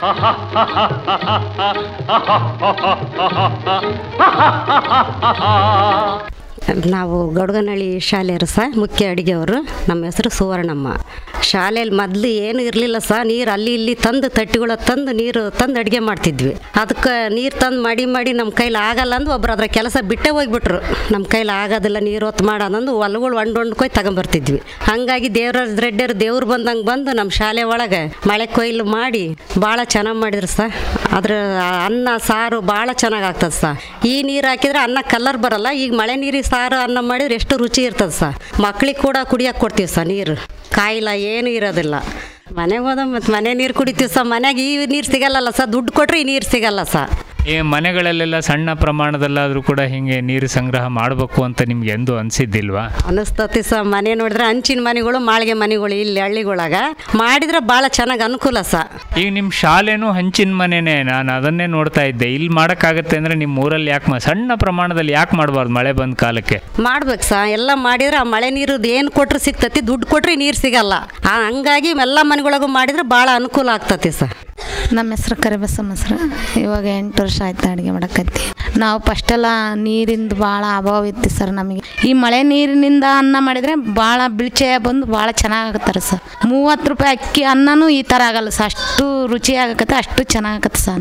ನಾವು ಗೌಡಗನಹಳ್ಳಿ ಶಾಲೆಯವರು ಸಹ ಮುಖ್ಯ ಅಡುಗೆಯವರು ನಮ್ಮ ಹೆಸರು ಸುವರ್ಣಮ್ಮ ಶಾಲೆಯಲ್ಲಿ ಮೊದಲು ಏನು ಇರಲಿಲ್ಲ ಸಹ ನೀರು ಅಲ್ಲಿ ಇಲ್ಲಿ ತಂದು ತಟ್ಟಿಗಳ ತಂದು ನೀರು ತಂದು ಅಡುಗೆ ಮಾಡ್ತಿದ್ವಿ ಅದಕ್ಕೆ ನೀರು ತಂದು ಮಾಡಿ ಮಾಡಿ ನಮ್ಮ ಕೈಲಿ ಆಗಲ್ಲ ಅಂದು ಒಬ್ರು ಅದ್ರ ಕೆಲಸ ಬಿಟ್ಟೇ ಹೋಗ್ಬಿಟ್ರು ನಮ್ಮ ಕೈಲಿ ಆಗೋದಿಲ್ಲ ನೀರು ಹೊತ್ತು ಮಾಡೋದಂದು ಹೊಲಗಳು ಒಂಡ್ ಒಂಡ್ಕೊಯ್ ತಗೊಂಬರ್ತಿದ್ವಿ ಹಾಗಾಗಿ ದೇವ್ರ ರೆಡ್ಡಿಯರು ದೇವ್ರು ಬಂದಂಗೆ ಬಂದು ನಮ್ಮ ಶಾಲೆ ಒಳಗೆ ಮಳೆ ಕೊಯ್ಲು ಮಾಡಿ ಭಾಳ ಚೆನ್ನಾಗಿ ಮಾಡಿದ್ರು ಸರ್ ಅದ್ರ ಅನ್ನ ಸಾರು ಭಾಳ ಚೆನ್ನಾಗಿ ಆಗ್ತದೆ ಸರ್ ಈ ನೀರು ಹಾಕಿದ್ರೆ ಅನ್ನ ಕಲರ್ ಬರಲ್ಲ ಈಗ ಮಳೆ ನೀರಿಗೆ ಸಾರು ಅನ್ನ ಮಾಡಿದ್ರೆ ಎಷ್ಟು ರುಚಿ ಇರ್ತದೆ ಸರ್ ಮಕ್ಳಿಗೆ ಕೂಡ ಕುಡಿಯೋಕೆ ಕೊಡ್ತೀವಿ ಸರ್ ನೀರು ಕಾಯಿಲ್ಲ ಏನು ಇರೋದಿಲ್ಲ ಮನೆಗೆ ಹೋದ ಮತ್ತು ಮನೆ ನೀರು ಕುಡಿತೀವಿ ಸರ್ ಮನೆಗೆ ಈ ನೀರು ಸಿಗಲ್ಲಲ್ಲ ಸರ್ ದುಡ್ಡು ಕೊಟ್ರೆ ಈ ನೀರು ಸಿಗಲ್ಲ ಸರ್ ಈ ಮನೆಗಳಲ್ಲೆಲ್ಲ ಸಣ್ಣ ಪ್ರಮಾಣದಲ್ಲಾದರೂ ಕೂಡ ಹಿಂಗೆ ನೀರು ಸಂಗ್ರಹ ಮಾಡಬೇಕು ಅಂತ ನಿಮ್ಗೆ ಎಂದೂ ಅನಿಸಿದ್ದಿಲ್ವಾ ಅನಿಸ್ತತಿ ಸ ಮನೆ ನೋಡಿದ್ರೆ ಹಂಚಿನ ಮನೆಗಳು ಮಾಳಿಗೆ ಮನೆಗಳು ಇಲ್ಲಿ ಹಳ್ಳಿಗೊಳಗ ಮಾಡಿದ್ರೆ ಭಾಳ ಚೆನ್ನಾಗಿ ಅನುಕೂಲ ಸ ಈಗ ನಿಮ್ಮ ಶಾಲೆನೂ ಹಂಚಿನ ಮನೆನೇ ನಾನು ಅದನ್ನೇ ನೋಡ್ತಾ ಇದ್ದೆ ಇಲ್ಲಿ ಮಾಡೋಕ್ಕಾಗತ್ತೆ ಅಂದರೆ ನಿಮ್ಮ ಊರಲ್ಲಿ ಯಾಕೆ ಮಾ ಸಣ್ಣ ಪ್ರಮಾಣದಲ್ಲಿ ಯಾಕೆ ಮಾಡಬಾರ್ದು ಮಳೆ ಬಂದ ಕಾಲಕ್ಕೆ ಮಾಡ್ಬೇಕು ಸ ಎಲ್ಲ ಮಾಡಿದ್ರೆ ಆ ಮಳೆ ನೀರು ಏನು ಕೊಟ್ರು ಸಿಗ್ತತಿ ದುಡ್ಡು ಕೊಟ್ರೆ ನೀರು ಸಿಗಲ್ಲ ಆ ಹಂಗಾಗಿ ಎಲ್ಲ ಮನೆಗಳಿಗೂ ಮಾಡಿದ್ರೆ ಭಾಳ ಅನುಕೂಲ ಆಗ್ತತಿ ಸ ನಮ್ಮ ಹೆಸ್ರು ಕರಿಬಸಮ್ಮ ಹೆಸ್ರು ಇವಾಗ ಎಂಟು ವರ್ಷ ಆಯ್ತು ಅಡುಗೆ ಮಾಡಕತ್ತಿ ನಾವು ಫಸ್ಟೆಲ್ಲ ನೀರಿಂದು ಭಾಳ ಅಭಾವ ಇತ್ತು ಸರ್ ನಮಗೆ ಈ ಮಳೆ ನೀರಿನಿಂದ ಅನ್ನ ಮಾಡಿದರೆ ಭಾಳ ಬಿಳ್ಚೆ ಬಂದು ಭಾಳ ಚೆನ್ನಾಗಾಗತ್ತಾರೆ ಸರ್ ಮೂವತ್ತು ರೂಪಾಯಿ ಅಕ್ಕಿ ಅನ್ನನೂ ಈ ಥರ ಆಗಲ್ಲ ಸರ್ ಅಷ್ಟು ರುಚಿ ಆಗಕತ್ತೆ ಅಷ್ಟು ಚೆನ್ನಾಗತ್ತೆ ಸರ್ ಅನ್ನ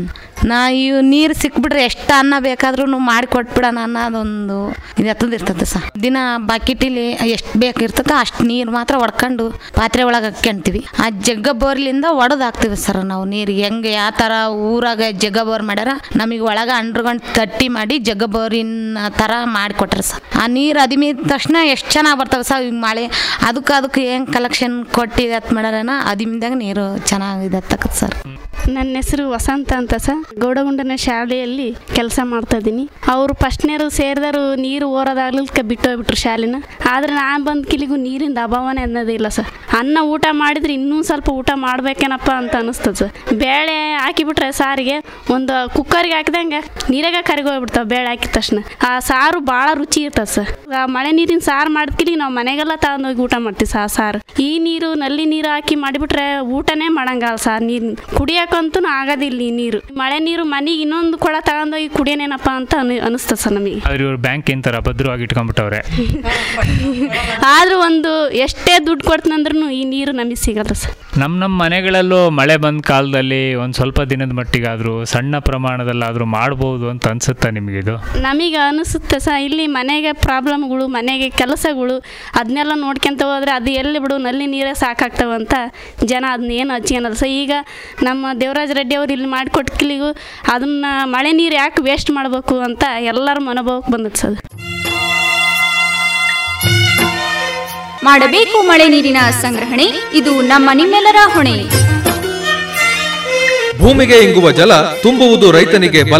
ನಾ ಈ ನೀರು ಸಿಕ್ಬಿಟ್ರೆ ಎಷ್ಟು ಅನ್ನ ಬೇಕಾದ್ರೂ ಮಾಡಿ ಕೊಟ್ಬಿಡೋಣ ಅನ್ನೋದೊಂದು ಇದು ಇರ್ತದೆ ಸರ್ ದಿನ ಬಕೆಟಿಲಿ ಎಷ್ಟು ಬೇಕಿರ್ತದೆ ಅಷ್ಟು ನೀರು ಮಾತ್ರ ಹೊಡ್ಕೊಂಡು ಪಾತ್ರೆ ಒಳಗೆ ಹಾಕ್ಯಂತೀವಿ ಆ ಜಗ್ಗ ಬೋರ್ಲಿಂದ ಒಡೆದು ಹಾಕ್ತೀವಿ ಸರ್ ನಾವು ನೀರು ಹೆಂಗೆ ಯಾವ ಥರ ಊರಾಗ ಜಗ್ಗ ಬೋರ್ ಮಾಡ್ಯಾರ ನಮಗೆ ಒಳಗೆ ಅಂಡ್ರಗಂಡು ತಟ್ಟಿ ಮಾಡಿ ಜಗ್ಗ ಬೋರಿನ ಥರ ಮಾಡಿಕೊಟ್ರೆ ಸರ್ ಆ ನೀರು ಅದಿಮಿದ ತಕ್ಷಣ ಎಷ್ಟು ಚೆನ್ನಾಗಿ ಬರ್ತವೆ ಸರ್ ಈಗ ಮಳೆ ಅದಕ್ಕೆ ಅದಕ್ಕೆ ಹೆಂಗೆ ಕಲೆಕ್ಷನ್ ಕೊಟ್ಟಿದೆ ಅಂತ ಮಾಡ್ಯಾರನ ಅದಿಮಿದಾಗ ನೀರು ಚೆನ್ನಾಗಿದೆ ತಕ್ಕತ್ ಸರ್ ನನ್ನ ಹೆಸರು ವಸಂತ ಅಂತ ಸರ್ ಗೌಡಗುಂಡನ ಶಾಲೆಯಲ್ಲಿ ಕೆಲಸ ಮಾಡ್ತಾ ಇದ್ದೀನಿ ಅವರು ಫಸ್ಟ್ನೇರು ಸೇರಿದರು ನೀರು ಓರೋದಾಗ್ಲಿಕ್ಕೆ ಬಿಟ್ಟು ಹೋಗ್ಬಿಟ್ರು ಶಾಲೆನ ಆದರೆ ನಾನು ಬಂದ ಕಿಲಿಗೂ ನೀರಿಂದ ಅಭಾವನೆ ಅನ್ನೋದಿಲ್ಲ ಸರ್ ಅನ್ನ ಊಟ ಮಾಡಿದ್ರೆ ಇನ್ನೂ ಸ್ವಲ್ಪ ಊಟ ಮಾಡ್ಬೇಕೇನಪ್ಪ ಅಂತ ಅನಿಸ್ತದೆ ಸರ್ ಬೇಳೆ ಹಾಕಿಬಿಟ್ರೆ ಸಾರಿಗೆ ಒಂದು ಕುಕ್ಕರ್ಗೆ ಹಾಕಿದಂಗೆ ನೀರಾಗ ಕರಿಗೋಗ್ಬಿಡ್ತಾವೆ ಬೇಳೆ ಹಾಕಿದ ತಕ್ಷಣ ಆ ಸಾರು ಭಾಳ ರುಚಿ ಇರ್ತದೆ ಸರ್ ಆ ಮಳೆ ನೀರಿನ ಸಾರು ಮಾಡಿದ್ಕಿಲಿ ನಾವು ಮನೆಗೆಲ್ಲ ತಗೊಂಡೋಗಿ ಊಟ ಮಾಡ್ತೀವಿ ಸಾ ಸಾರು ಈ ನೀರು ನಲ್ಲಿ ನೀರು ಹಾಕಿ ಮಾಡಿಬಿಟ್ರೆ ಊಟನೇ ಮಾಡಂಗಲ್ಲ ಸಾರ್ ನೀರು ಕುಡಿಯೋಕ್ಕಂತೂ ಆಗೋದಿಲ್ಲ ಈ ನೀರು ಮಳೆ ನೀರು ಮನೆಗೆ ಇನ್ನೊಂದು ಕೊಳ ತಗೊಂಡೋಗಿ ಕುಡಿಯೋನೇನಪ್ಪ ಅಂತ ಅನಿ ಅನಿಸ್ತದೆ ಸರ್ ನಮಗೆ ಆದ್ರೆ ಇವ್ರು ಬ್ಯಾಂಕ್ ಇಂತರ ಭದ್ರವಾಗಿ ಇಟ್ಕೊಂಡ್ಬಿಟ್ಟವ್ರೆ ಆದ್ರೂ ಒಂದು ಎಷ್ಟೇ ದುಡ್ಡು ಕೊಡ್ತಂದ್ರೂ ಈ ನೀರು ನಮಗೆ ಸಿಗಲ್ಲ ಸರ್ ನಮ್ಮ ನಮ್ಮ ಮನೆಗಳಲ್ಲೂ ಮಳೆ ಬಂದ ಕಾಲದಲ್ಲಿ ಒಂದು ಸ್ವಲ್ಪ ದಿನದ ಮಟ್ಟಿಗಾದರೂ ಸಣ್ಣ ಪ್ರಮಾಣದಲ್ಲಾದರೂ ಮಾಡ್ಬೋದು ಅಂತ ಅನ್ಸುತ್ತಾ ನಿಮಗಿದು ನಮಗೆ ಅನಿಸುತ್ತೆ ಸಹ ಇಲ್ಲಿ ಮನೆಗೆ ಪ್ರಾಬ್ಲಮ್ಗಳು ಮನೆಗೆ ಕೆಲಸಗಳು ಅದನ್ನೆಲ್ಲ ನೋಡ್ಕೊಂತ ಹೋದ್ರೆ ಅದು ಎಲ್ಲಿ ಬಿಡು ನಲ್ಲಿ ನೀರೇ ಸಾಕಾಗ್ತವೆ ಅಂತ ಜನ ಅದನ್ನ ಏನು ಹಚ್ಕೊಳಲ್ಲ ಸೊ ಈಗ ನಮ್ಮ ದೇವರಾಜ ರೆಡ್ಡಿ ಅವರು ಇಲ್ಲಿ ಮಾಡಿಕೊಟ್ಕಿಲಿಗೂ ಅದನ್ನ ಮಳೆ ನೀರು ಯಾಕೆ ವೇಸ್ಟ್ ಮಾಡಬೇಕು ಅಂತ ಎಲ್ಲರ ಮನೋಭಾವಕ್ಕೆ ಬಂದದ್ದು ಸರ್ ಮಾಡಬೇಕು ಮಳೆ ನೀರಿನ ಸಂಗ್ರಹಣೆ ಇದು ನಮ್ಮ ನಿಮ್ಮೆಲ್ಲರ ಹೊಣೆ ಭೂಮಿಗೆ ಇಂಗುವ ಜಲ ತುಂಬುವುದು ರೈತನಿಗೆ ಬಲ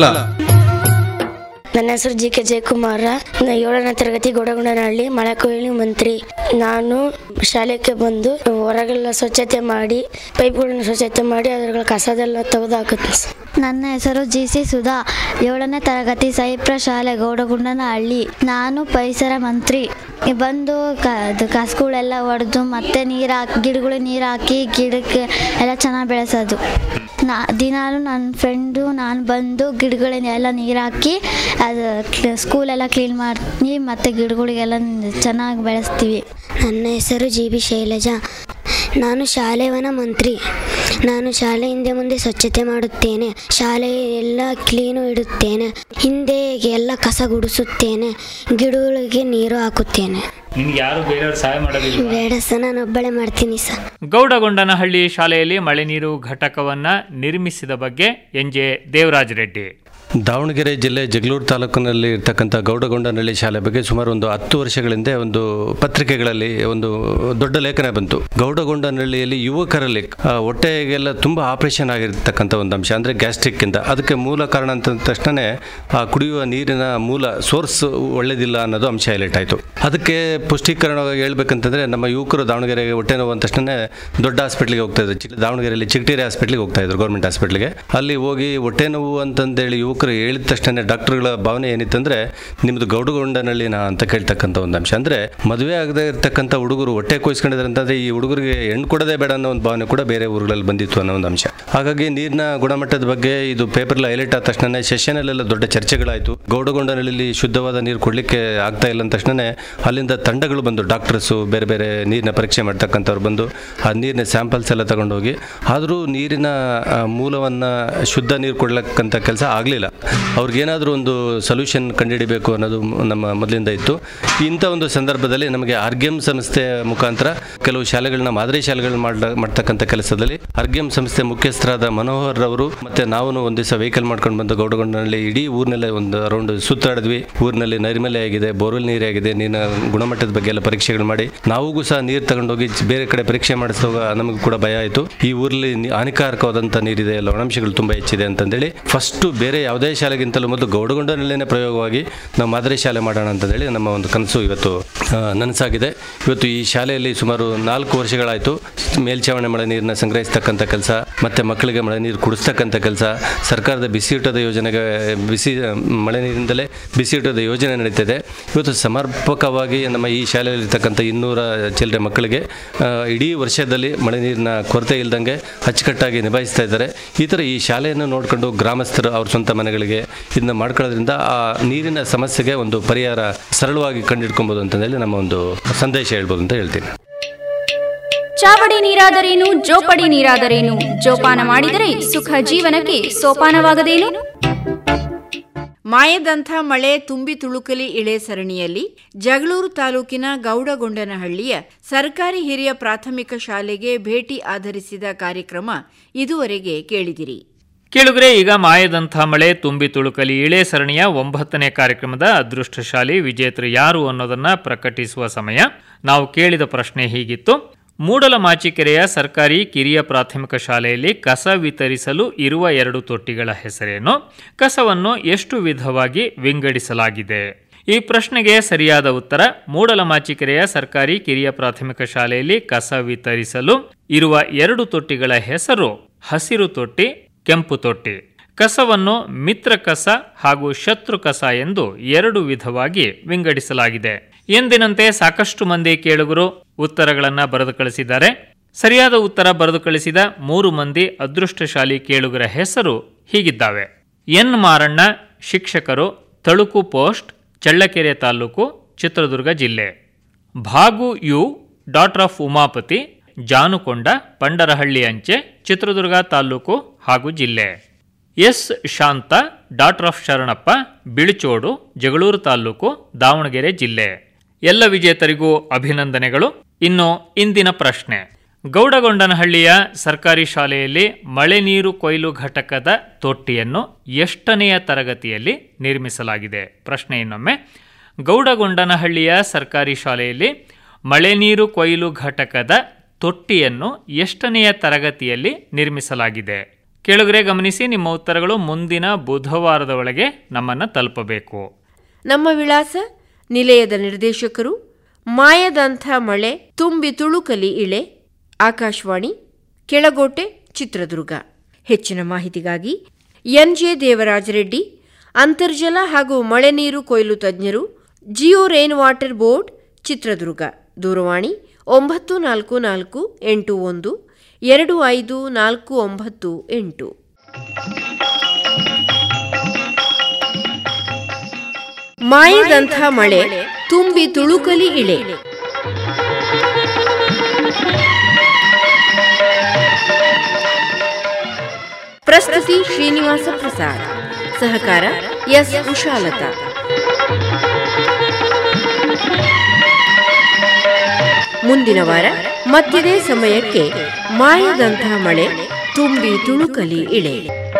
ನನ್ನ ಹೆಸರು ಜಿ ಕೆ ಜಯಕುಮಾರ ನಾನು ಏಳನೇ ತರಗತಿ ಗೊಡಗುಂಡನಹಳ್ಳಿ ಮಳೆ ಕೊಯ್ಲು ಮಂತ್ರಿ ನಾನು ಶಾಲೆಗೆ ಬಂದು ಹೊರಗೆಲ್ಲ ಸ್ವಚ್ಛತೆ ಮಾಡಿ ಪೈಪ್ಗಳನ್ನ ಸ್ವಚ್ಛತೆ ಮಾಡಿ ಅದರ ಕಸದೆಲ್ಲ ತೆಗೆದು ಹಾಕುತ್ತೆ ನನ್ನ ಹೆಸರು ಜಿ ಸಿ ಸುಧಾ ಏಳನೇ ತರಗತಿ ಸೈಪ್ರ ಶಾಲೆ ಗೌಡಗುಂಡನಹಳ್ಳಿ ನಾನು ಪರಿಸರ ಮಂತ್ರಿ ಬಂದು ಕ ಅದು ಕಸಗಳೆಲ್ಲ ಹೊಡೆದು ಮತ್ತೆ ನೀರು ಹಾಕಿ ಗಿಡಗಳಿಗೆ ನೀರು ಹಾಕಿ ಗಿಡಕ್ಕೆ ಎಲ್ಲ ಚೆನ್ನಾಗಿ ಬೆಳೆಸೋದು ನಾ ದಿನಾಲು ನನ್ನ ಫ್ರೆಂಡು ನಾನು ಬಂದು ಗಿಡಗಳನ್ನೆಲ್ಲ ನೀರು ಹಾಕಿ ಅದು ಸ್ಕೂಲೆಲ್ಲ ಕ್ಲೀನ್ ಮಾಡಿ ಮತ್ತು ಗಿಡಗಳಿಗೆಲ್ಲ ಚೆನ್ನಾಗಿ ಬೆಳೆಸ್ತೀವಿ ನನ್ನ ಹೆಸರು ಜಿ ಬಿ ಶೈಲಜಾ ನಾನು ಶಾಲೆವನ ಮಂತ್ರಿ ನಾನು ಶಾಲೆ ಹಿಂದೆ ಮುಂದೆ ಸ್ವಚ್ಛತೆ ಮಾಡುತ್ತೇನೆ ಶಾಲೆ ಎಲ್ಲ ಕ್ಲೀನು ಇಡುತ್ತೇನೆ ಹಿಂದೆ ಎಲ್ಲ ಕಸ ಗುಡಿಸುತ್ತೇನೆ ಗಿಡಗಳಿಗೆ ನೀರು ಹಾಕುತ್ತೇನೆ ನಿಮ್ಗೆ ಯಾರು ಬೇರೆಯವ್ರು ಸಹಾಯ ಮಾಡೋದಿಲ್ಲ ಬೇಡ ಸರ್ ನಾನು ಒಬ್ಬಳೆ ಮಾಡ್ತೀನಿ ಸರ್ ಗೌಡಗೊಂಡನಹಳ್ಳಿ ಶಾಲೆಯಲ್ಲಿ ಮಳೆ ನೀರು ಘಟಕವನ್ನ ನಿರ್ಮಿಸಿದ ಬಗ್ಗೆ ಎನ್ ಜೆ ದೇವರಾಜ್ ರೆಡ್ಡಿ ದಾವಣಗೆರೆ ಜಿಲ್ಲೆ ಜಗಳೂರು ತಾಲೂಕಿನಲ್ಲಿ ಇರ್ತಕ್ಕಂಥ ಗೌಡಗೊಂಡನಹಳ್ಳಿ ಶಾಲೆ ಬಗ್ಗೆ ಸುಮಾರು ಒಂದು ಹತ್ತು ವರ್ಷಗಳ ಹಿಂದೆ ಒಂದು ಪತ್ರಿಕೆಗಳಲ್ಲಿ ಒಂದು ದೊಡ್ಡ ಲೇಖನ ಬಂತು ಗೌಡಗೊಂಡನಹಳ್ಳಿಯಲ್ಲಿ ಯುವಕರಲ್ಲಿ ಆ, ಹೊಟ್ಟೆಗೆಲ್ಲ ತುಂಬ ಆಪರೇಷನ್ ಆಗಿರ್ತಕ್ಕಂಥ ಒಂದು ಅಂಶ ಅಂದರೆ ಗ್ಯಾಸ್ಟ್ರಿಕ್ ಇಂದ ಅದಕ್ಕೆ ಮೂಲ ಕಾರಣ ಅಂತ ತಕ್ಷಣ ಆ ಕುಡಿಯುವ ನೀರಿನ ಮೂಲ ಸೋರ್ಸ್ ಒಳ್ಳೇದಿಲ್ಲ ಅನ್ನೋದು ಅಂಶ ಹೈಲೈಟ್ ಆಯಿತು ಅದಕ್ಕೆ ಪುಷ್ಟೀಕರಣವಾಗಿ ಹೇಳ್ಬೇಕಂತಂದ್ರೆ ನಮ್ಮ ಯುವಕರು ದಾವಣಗೆರೆಗೆ ಹೊಟ್ಟೆ ನೋವು ಅಂದ ತಕ್ಷಣ ದೊಡ್ಡ ಹಾಸ್ಪಿಟ್ಲಿಗೆ ಹೋಗ್ತಾ ಇದ್ರು ಚಿ- ದಾವಣಗೆರೆಯಲ್ಲಿ ಚಿಗಟೇರಿ ಹಾಸ್ಪಿಟ್ಲಿಗೆ ಹೋಗ್ತಾ ಇದ್ರು ಗೌರ್ಮೆಂಟ್ ಹಾಸ್ಪಿಟ್ಲಿಗೆ ಅಲ್ಲಿ ಹೋಗಿ ಹೊಟ್ಟೆ ನೋವು ಅಂತಂದೇಳಿ ಯುವಕರು ಹೇಳಿದ ತಕ್ಷಣ ಡಾಕ್ಟರ್ಗಳ ಭಾವನೆ ಏನಿತ್ತಂದ್ರೆ ನಿಮ್ದು ಗೌಡಗೊಂಡನಹಳ್ಳಿನ ಅಂತ ಕೇಳ್ತಕ್ಕಂಥ ಒಂದು ಅಂಶ ಅಂದ್ರೆ ಮದುವೆ ಆಗದೆ ಇರ್ತಕ್ಕಂಥ ಹುಡುಗರು ಹೊಟ್ಟೆ ಕೊಯ್ಸ್ಕೊಂಡಿದ್ದಾರೆ ಅಂತಂದ್ರೆ ಈ ಹುಡುಗರಿಗೆ ಹೆಣ್ಣು ಕೊಡದೆ ಬೇಡ ಅನ್ನೋ ಒಂದು ಭಾವನೆ ಕೂಡ ಬೇರೆ ಊರುಗಳಲ್ಲಿ ಬಂದಿತ್ತು ಅನ್ನೋ ಒಂದು ಅಂಶ ಹಾಗಾಗಿ ನೀರಿನ ಗುಣಮಟ್ಟದ ಬಗ್ಗೆ ಇದು ಪೇಪರ್ ಹೈಲೈಟ್ ಆದ ತಕ್ಷಣ ಸೆಷನಲ್ಲೆಲ್ಲ ದೊಡ್ಡ ಚರ್ಚೆಗಳಾಯಿತು ಗೌಡಗೊಂಡನಹಳ್ಳಿಲಿ ಶುದ್ಧವಾದ ನೀರು ಕೊಡ್ಲಿಕ್ಕೆ ಆಗ್ತಾ ಇಲ್ಲ ಅಂದ ತಕ್ಷಣ ಅಲ್ಲಿಂದ ತಂಡಗಳು ಬಂದು ಡಾಕ್ಟರ್ಸು ಬೇರೆ ಬೇರೆ ನೀರಿನ ಪರೀಕ್ಷೆ ಮಾಡ್ತಕ್ಕಂಥವ್ರು ಬಂದು ಆ ನೀರಿನ ಸ್ಯಾಂಪಲ್ಸ್ ಎಲ್ಲ ತಗೊಂಡೋಗಿ ಆದರೂ ನೀರಿನ ಆ, ಮೂಲವನ್ನು ಶುದ್ಧ ನೀರು ಕೊಡ್ಲಕ್ಕಂಥ ಕೆಲಸ ಆಗಲಿಲ್ಲ ಅವ್ರಿಗೇನಾದರೂ ಒಂದು ಸೊಲ್ಯೂಷನ್ ಕಂಡುಹಿಡಿಬೇಕು ಅನ್ನೋದು ಮ- ನಮ್ಮ ಮೊದಲಿಂದ ಇತ್ತು ಇಂಥ ಒಂದು ಸಂದರ್ಭದಲ್ಲಿ ನಮಗೆ ಆರ್ಗ್ಯಮ್ ಸಂಸ್ಥೆ ಮುಖಾಂತರ ಕೆಲವು ಶಾಲೆಗಳನ್ನ ಮಾದರಿ ಶಾಲೆಗಳನ್ನ ಮಾಡ ಮಾಡ್ತಕ್ಕಂಥ ಕೆಲಸದಲ್ಲಿ ಆರ್ಗ್ಯಮ್ ಸಂಸ್ಥೆ ಮುಖ್ಯಸ್ಥರಾದ ಮನೋಹರ್ ಅವರು ಮತ್ತೆ ನಾವು ಒಂದು ದಿವಸ ವೆಹಿಕಲ್ ಮಾಡ್ಕೊಂಡು ಬಂದು ಗೌಡಗೊಂಡನಲ್ಲಿ ಇಡೀ ಊರಿನಲ್ಲೇ ಒಂದು ರೌಂಡ್ ಸುತ್ತಾಡಿದ್ವಿ ಊರಿನಲ್ಲಿ ನೈರ್ಮಲ್ಯ ಆಗಿದೆ ಬೋರ್ವೆಲ್ ನೀರು ಆಗಿದೆ ನೀರಿನ ಗುಣಮಟ್ಟದ ಬಗ್ಗೆ ಎಲ್ಲ ಪರೀಕ್ಷೆಗಳು ಮಾಡಿ ನಾವಿಗೂ ಸಹ ನೀರು ತಗೊಂಡೋಗಿ ಬೇರೆ ಕಡೆ ಪರೀಕ್ಷೆ ಮಾಡಿಸುವಾಗ ನಮಗೂ ಕೂಡ ಭಯ ಆಯಿತು ಈ ಊರಲ್ಲಿ ನಿ- ಹಾನಿಕಾರಕವಾದಂಥ ನೀರಿದೆ ಲವಣಾಂಶಗಳು ತುಂಬ ಹೆಚ್ಚಿದೆ ಅಂತಂದೇಳಿ ಫಸ್ಟು ಬೇರೆ ಯಾವುದೇ ಶಾಲೆಗಿಂತಲೂ ಮೊದಲು ಗೌಡಗೊಂಡನಲ್ಲೇ ಪ್ರಯೋಗವಾಗಿ ನಾವು ಮಾದರಿ ಶಾಲೆ ಮಾಡೋಣ ಅಂತಂದೇಳಿ ನಮ್ಮ ಒಂದು ಕನಸು ಇವತ್ತು ಆ, ನನಸಾಗಿದೆ ಇವತ್ತು ಈ ಶಾಲೆಯಲ್ಲಿ ಸುಮಾರು ನಾಲ್ಕು ವರ್ಷಗಳಾಯಿತು ಮೇಲ್ಛಾವಣಿ ಮಳೆ ನೀರನ್ನ ಸಂಗ್ರಹಿಸ್ತಕ್ಕಂಥ ಕೆಲಸ ಮತ್ತು ಮಕ್ಕಳಿಗೆ ಮಳೆ ನೀರು ಕುಡಿಸ್ತಕ್ಕಂಥ ಕೆಲಸ ಸರ್ಕಾರದ ಬಿಸಿಯೂಟದ ಯೋಜನೆಗೆ ಬಿಸಿ ಮಳೆ ನೀರಿಂದಲೇ ಬಿಸಿಯೂಟದ ಯೋಜನೆ ನಡೀತಿದೆ ಇವತ್ತು ಸಮರ್ಪಕವಾಗಿ ನಮ್ಮ ಈ ಶಾಲೆಯಲ್ಲಿರ್ತಕ್ಕಂಥ ಇನ್ನೂರ ಚಿಲ್ಲರೆ ಮಕ್ಕಳಿಗೆ ಆ, ಇಡೀ ವರ್ಷದಲ್ಲಿ ಮಳೆ ನೀರಿನ ಕೊರತೆ ಇಲ್ದಂಗೆ ಅಚ್ಚುಕಟ್ಟಾಗಿ ನಿಭಾಯಿಸ್ತಾ ಇದ್ದಾರೆ ಈ ಥರ ಈ ಶಾಲೆಯನ್ನು ನೋಡಿಕೊಂಡು ಗ್ರಾಮಸ್ಥರು ಅವ್ರ ಸ್ವಂತ ಮನೆಗಳಿಗೆ ಇದನ್ನ ಮಾಡ್ಕೊಳ್ಳೋದ್ರಿಂದ ಆ ನೀರಿನ ಸಮಸ್ಯೆಗೆ ಒಂದು ಪರಿಹಾರ ಸರಳವಾಗಿ ಕಂಡಿಡ್ಕೊಬೋದು ಅಂತಂದೇಳಿ ನಮ್ಮ ಒಂದು ಸಂದೇಶ ಹೇಳ್ಬೋದು ಅಂತ ಹೇಳ್ತೀನಿ ಚಾವಡಿ ನೀರಾದರೇನು ಜೋಪಡಿ ನೀರಾದರೇನು ಜೋಪಾನ ಮಾಡಿದರೆ ಸುಖ ಜೀವನಕ್ಕೆ ಸೋಪಾನವಾಗದೇನು ಮಾಯದಂಥ ಮಳೆ ತುಂಬಿ ತುಳುಕಲಿ ಇಳೆ ಸರಣಿಯಲ್ಲಿ ಜಗಳೂರು ತಾಲೂಕಿನ ಗೌಡಗೊಂಡನಹಳ್ಳಿಯ ಸರ್ಕಾರಿ ಹಿರಿಯ ಪ್ರಾಥಮಿಕ ಶಾಲೆಗೆ ಭೇಟಿ ಆಧರಿಸಿದ ಕಾರ್ಯಕ್ರಮ ಇದುವರೆಗೆ ಕೇಳಿದಿರಿ ಕೇಳುಗರೆ ಈಗ ಮಾಯದಂಥ ಮಳೆ ತುಂಬಿ ತುಳುಕಲಿ ಇಳೆ ಸರಣಿಯ ಒಂಬತ್ತನೇ ಕಾರ್ಯಕ್ರಮದ ಅದೃಷ್ಟಶಾಲಿ ವಿಜೇತರು ಯಾರು ಅನ್ನೋದನ್ನ ಪ್ರಕಟಿಸುವ ಸಮಯ ನಾವು ಕೇಳಿದ ಪ್ರಶ್ನೆ ಹೀಗಿತ್ತು ಮೂಡಲಮಾಚಿಕೆರೆಯ ಸರ್ಕಾರಿ ಕಿರಿಯ ಪ್ರಾಥಮಿಕ ಶಾಲೆಯಲ್ಲಿ ಕಸ ವಿತರಿಸಲು ಇರುವ ಎರಡು ತೊಟ್ಟಿಗಳ ಹೆಸರೇನು ಕಸವನ್ನು ಎಷ್ಟು ವಿಧವಾಗಿ ವಿಂಗಡಿಸಲಾಗಿದೆ ಈ ಪ್ರಶ್ನೆಗೆ ಸರಿಯಾದ ಉತ್ತರ ಮೂಡಲಮಾಚಿಕೆರೆಯ ಸರ್ಕಾರಿ ಕಿರಿಯ ಪ್ರಾಥಮಿಕ ಶಾಲೆಯಲ್ಲಿ ಕಸ ವಿತರಿಸಲು ಇರುವ ಎರಡು ತೊಟ್ಟಿಗಳ ಹೆಸರು ಹಸಿರು ತೊಟ್ಟಿ ಕೆಂಪು ತೊಟ್ಟಿ ಕಸವನ್ನು ಮಿತ್ರ ಕಸ ಹಾಗೂ ಶತ್ರು ಕಸ ಎಂದು ಎರಡು ವಿಧವಾಗಿ ವಿಂಗಡಿಸಲಾಗಿದೆ ಎಂದಿನಂತೆ ಸಾಕಷ್ಟು ಮಂದಿ ಕೇಳುಗರು ಉತ್ತರಗಳನ್ನು ಬರೆದು ಕಳಿಸಿದ್ದಾರೆ ಸರಿಯಾದ ಉತ್ತರ ಬರೆದು ಕಳಿಸಿದ ಮೂರು ಮಂದಿ ಅದೃಷ್ಟಶಾಲಿ ಕೇಳುಗರ ಹೆಸರು ಹೀಗಿದ್ದಾವೆ ಎನ್ ಮಾರಣ್ಣ ಶಿಕ್ಷಕರು ತಳುಕು ಪೋಸ್ಟ್ ಚಳ್ಳಕೆರೆ ತಾಲೂಕು ಚಿತ್ರದುರ್ಗ ಜಿಲ್ಲೆ Bhagu U daughter of Umapathi Janukonda Pandarahalli ಅಂಚೆ ಚಿತ್ರದುರ್ಗ ತಾಲೂಕು ಹಾಗೂ ಜಿಲ್ಲೆ S Shantha daughter of Sharanappa Bilichodu Jagalur ತಾಲೂಕು ದಾವಣಗೆರೆ ಜಿಲ್ಲೆ ಎಲ್ಲ ವಿಜೇತರಿಗೂ ಅಭಿನಂದನೆಗಳು ಇನ್ನು ಇಂದಿನ ಪ್ರಶ್ನೆ ಗೌಡಗೊಂಡನಹಳ್ಳಿಯ ಸರ್ಕಾರಿ ಶಾಲೆಯಲ್ಲಿ ಮಳೆ ನೀರು ಕೊಯ್ಲು ಘಟಕದ ತೊಟ್ಟಿಯನ್ನು ಎಷ್ಟನೆಯ ತರಗತಿಯಲ್ಲಿ ನಿರ್ಮಿಸಲಾಗಿದೆ ಪ್ರಶ್ನೆ ಇನ್ನೊಮ್ಮೆ ಗೌಡಗೊಂಡನಹಳ್ಳಿಯ ಸರ್ಕಾರಿ ಶಾಲೆಯಲ್ಲಿ ಮಳೆ ನೀರು ಕೊಯ್ಲು ಘಟಕದ ತೊಟ್ಟಿಯನ್ನು ಎಷ್ಟನೆಯ ತರಗತಿಯಲ್ಲಿ ನಿರ್ಮಿಸಲಾಗಿದೆ ಕೆಳಗರೆ ಗಮನಿಸಿ ನಿಮ್ಮ ಉತ್ತರಗಳು ಮುಂದಿನ ಬುಧವಾರದ ಒಳಗೆ ನಮ್ಮನ್ನು ತಲುಪಬೇಕು ನಮ್ಮ ವಿಳಾಸ ನಿಲಯದ ನಿರ್ದೇಶಕರು ಮಾಯದಂಥ ಮಳೆ ತುಂಬಿ ತುಳುಕಲಿ ಇಳೆ ಆಕಾಶವಾಣಿ ಕೆಳಗೋಟೆ ಚಿತ್ರದುರ್ಗ ಹೆಚ್ಚಿನ ಮಾಹಿತಿಗಾಗಿ ಎನ್ಜೆ ದೇವರಾಜ ರೆಡ್ಡಿ ಅಂತರ್ಜಲ ಹಾಗೂ ಮಳೆ ನೀರು ಕೊಯ್ಲು ತಜ್ಞರು Geo rain water board Chitradurga ದೂರವಾಣಿ ಒಂಬತ್ತು ನಾಲ್ಕು ನಾಲ್ಕು ಎಂಟು ಒಂದು ಎರಡು ಐದು ನಾಲ್ಕು ಒಂಬತ್ತು ಎಂಟು ಮಾಯದಂಥ ಮಳೆ ತುಂಬಿ ತುಳುಕಲಿ ಇಳೆ ಪ್ರಸ್ತುತಿ ಶ್ರೀನಿವಾಸ ಪ್ರಸಾದ್ ಸಹಕಾರ ಎಸ್ ಉಷಾಲತಾ ಮುಂದಿನ ವಾರ ಮತ್ತಿದೇ ಸಮಯಕ್ಕೆ ಮಾಯದಂಥ ಮಳೆ ತುಂಬಿ ತುಳುಕಲಿ ಇಳೆ